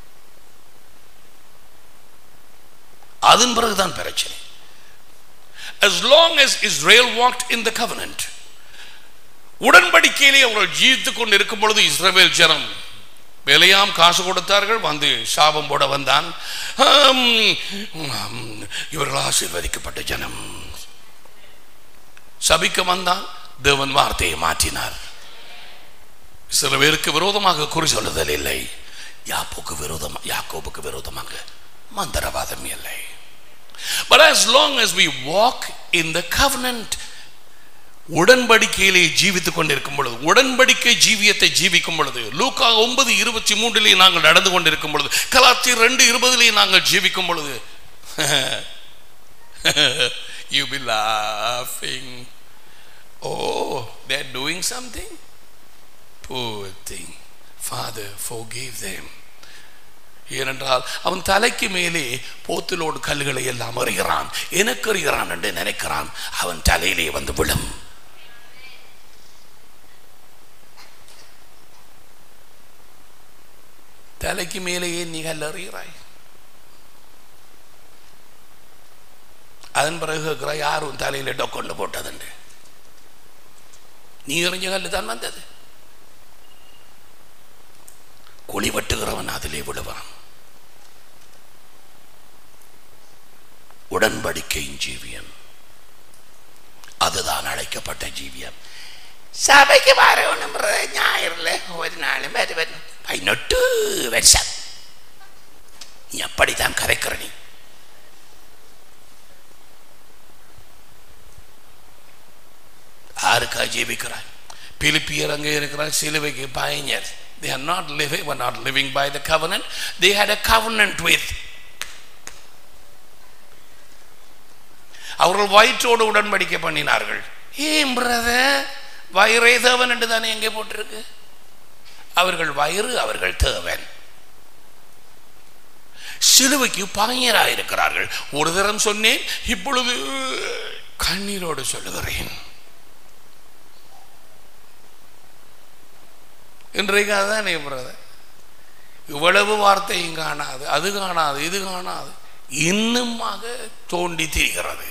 அதன் பிறகுதான் பிரச்சனை as long as Israel walked in the covenant உடன்படிக்கையிலே அவர்கள் ஜீவித்துக் கொண்டு இருக்கும் பொழுது இஸ்ரவேல் ஜனம் விலையாம் காசு கொடுத்தார்கள் வந்து சாபம் போட வந்தான் ஆம், ஆம், இவர்கள் ஆசீர்வதிக்கப்பட்ட ஜனம் சபிக்க வந்தான் தேவன் வார்த்தையை மாற்றினார் சில பேருக்கு விரோதமாக குறி சொல்லுதல் இல்லை யாப்போக்கு விரோதம் யாக்கோபுக்கு விரோதமாக மந்திரவாதம் இல்லை But as long as we walk in the covenant உடன்படிக்கையிலே ஜீவித்துக் கொண்டிருக்கும் பொழுது உடன்படிக்கை ஜீவியத்தை ஜீவிக்கும் பொழுது லூக்கா ஒன்பது இருபத்தி மூன்றிலே நாங்கள் நடந்து கொண்டிருக்கும் பொழுது கலாச்சி ரெண்டு இருபதிலே நாங்கள் ஜீவிக்கும் பொழுது you be laughing oh they're doing something poor thing father forgive them ஏனென்றால் அவன் தலைக்கு மேலே போத்திலோடு கல்லுகளை எல்லாம் அறிகிறான் எனக்கு அறிகிறான் என்று நினைக்கிறான் அவன் தலையிலே வந்து விழும் தலைக்கு மேலேயே நீ கல் அறிகிறாய் அதன் பிறகு கேட்கிறாய் யாரும் தலையில டொக்கொண்டு போட்டதுண்டு நீ எறிஞ்ச கல்லு தான் வந்தது குழி வெட்டுகிறவன் அதிலே விடுவான் உடன்படிக்கையின் ஜீவியம் அதுதான் அழைக்கப்பட்ட ஜீவியம் சபைக்கு வரணும் ஞாயிறுல ஒரு நாளும் வருவன் பதினெட்டு வருஷம் நீ அப்படித்தான் கதைக்கிற நீ யாருக்கா ஜீவிக்கிறாய் பிலிப்பியர் அங்கே இருக்கிறார் சிலுவைக்கு பயஞர் they are not living were not living by the covenant they had a covenant with அவர்கள் வயிற்றோடு உடன்படிக்கை பண்ணினார்கள் ஏன் பிரதர் வயிறே தேவன் என்று தானே எங்கே போட்டிருக்கு அவர்கள் வயிறு அவர்கள் தேவன் சிலுவைக்கு பகைஞராயிருக்கிறார்கள் ஒரு தரம் சொன்னேன் இப்பொழுது கண்ணீரோடு சொல்லுகிறேன் இன்றைக்கு அதுதான் பிரதர் இவ்வளவு வார்த்தையும் காணாது அது காணாது இது காணாது இன்னுமாக தோண்டி திரிகிறது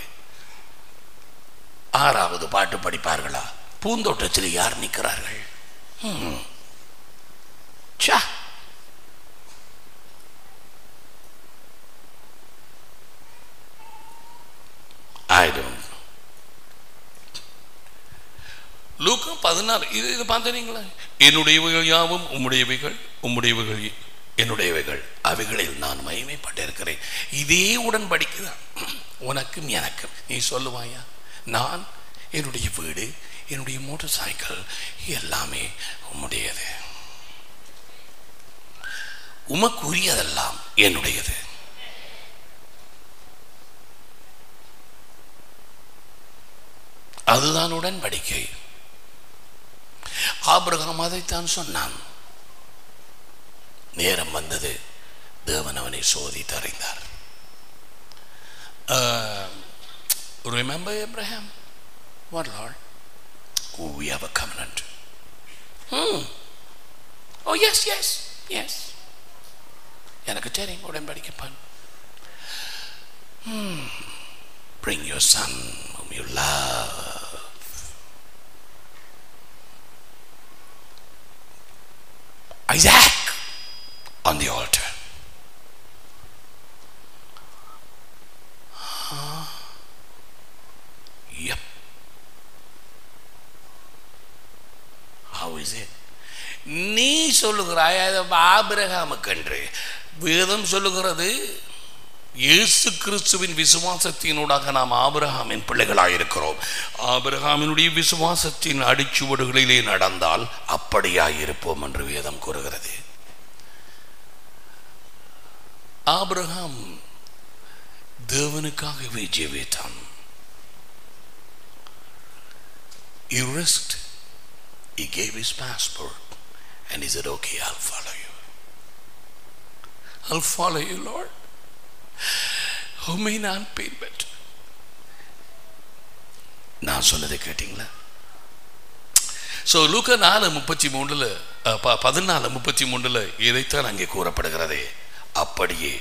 ஆறாவது பாட்டு படிப்பார்களா பூந்தோட்டத்தில் யார் நிற்கிறார்கள் ம். ச்சா. I don't know. லூக்கா பதினாறு இது இது பார்த்தீங்களா என்னுடையவைகள் யாவும் உம்முடையவைகள் உம்முடையவைகள் என்னுடையவைகள் அவைகளில் நான் மகிமைப்பட்டிருக்கிறேன் இதே உடன்படிக்கை தான் உனக்கும் எனக்கும் நீ சொல்லுவாயா நான் என்னுடைய வீடு என்னுடைய மோட்டார் சைக்கிள் எல்லாமே உம்முடையது உமக்குரியதெல்லாம் என்னுடையது அதுதான் உடன்படிக்கை ஆபிரகாம் அதைத்தான் சொன்னான் நேரம் வந்தது தேவன் அவனை சோதித்து அறிந்தார் remember Abraham what Lord who we have a covenant. Hmm. Oh, yes, yes, yes. எனக்கு தெரியும் உடன்படிக்கை பண்ண Bring your son whom you love. Isaac on the altar. Huh? Yep. How is it? நீ சொல்லுகிறாய் அது ஆபிரகாமுக்கென்று வேதம் சொல்லுகிறது இயேசு கிறிஸ்துவின் விசுவாசத்தினூடாக நாம் ஆபிரகாமின் பிள்ளைகளாயிருக்கிறோம் ஆபிரகாமினுடைய விசுவாசத்தின் அடிச்சுவடுகளிலே நடந்தால் அப்படியாயிருப்போம் என்று வேதம் கூறுகிறது ஆபிரகாம் தேவனுக்காகவே ஜீவித்தான் He risked. He gave his passport and he said, Okay, I'll follow you. I'll follow you, Lord. உண்மை நான் பின்பற்ற நான் சொன்னதை கேட்டீங்களா ஸோ லூக்க நாலு முப்பத்தி மூணுல அஹ், ப- பதினாலு முப்பத்தி மூணுல இதைத்தான் அங்கே கூறப்படுகிறதே அப்படியே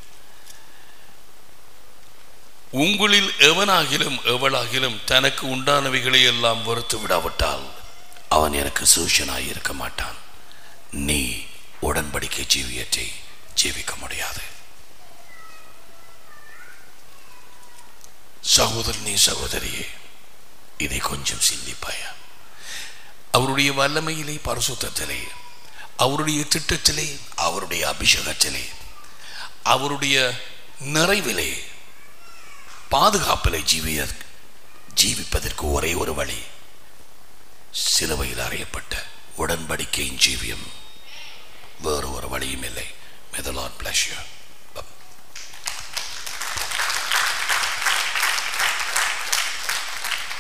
உங்களில் எவனாகிலும் எவளாகிலும் தனக்கு உண்டானவைகளை எல்லாம் வெறுத்து விடாவிட்டால் அவன் எனக்கு சூஷனாய் இருக்க மாட்டான் நீ உடன்படிக்கை ஜீவியத்தை ஜீவிக்க முடியாது சகோதரனே சகோதரியே இதை கொஞ்சம் சிந்திப்பாயா அவருடைய வல்லமையிலே பரிசுத்தத்திலே அவருடைய திட்டத்திலே அவருடைய அபிஷேகத்திலே அவருடைய நிறைவிலே பாதுகாப்பிலே ஜீவிய ஜீவிப்பதற்கு ஒரே ஒரு வழி சிலுவையில் அறையப்பட்ட உடன்படிக்கையின் ஜீவியம் வேறு ஒரு வழியும் இல்லை மெதலான் பிளஷர்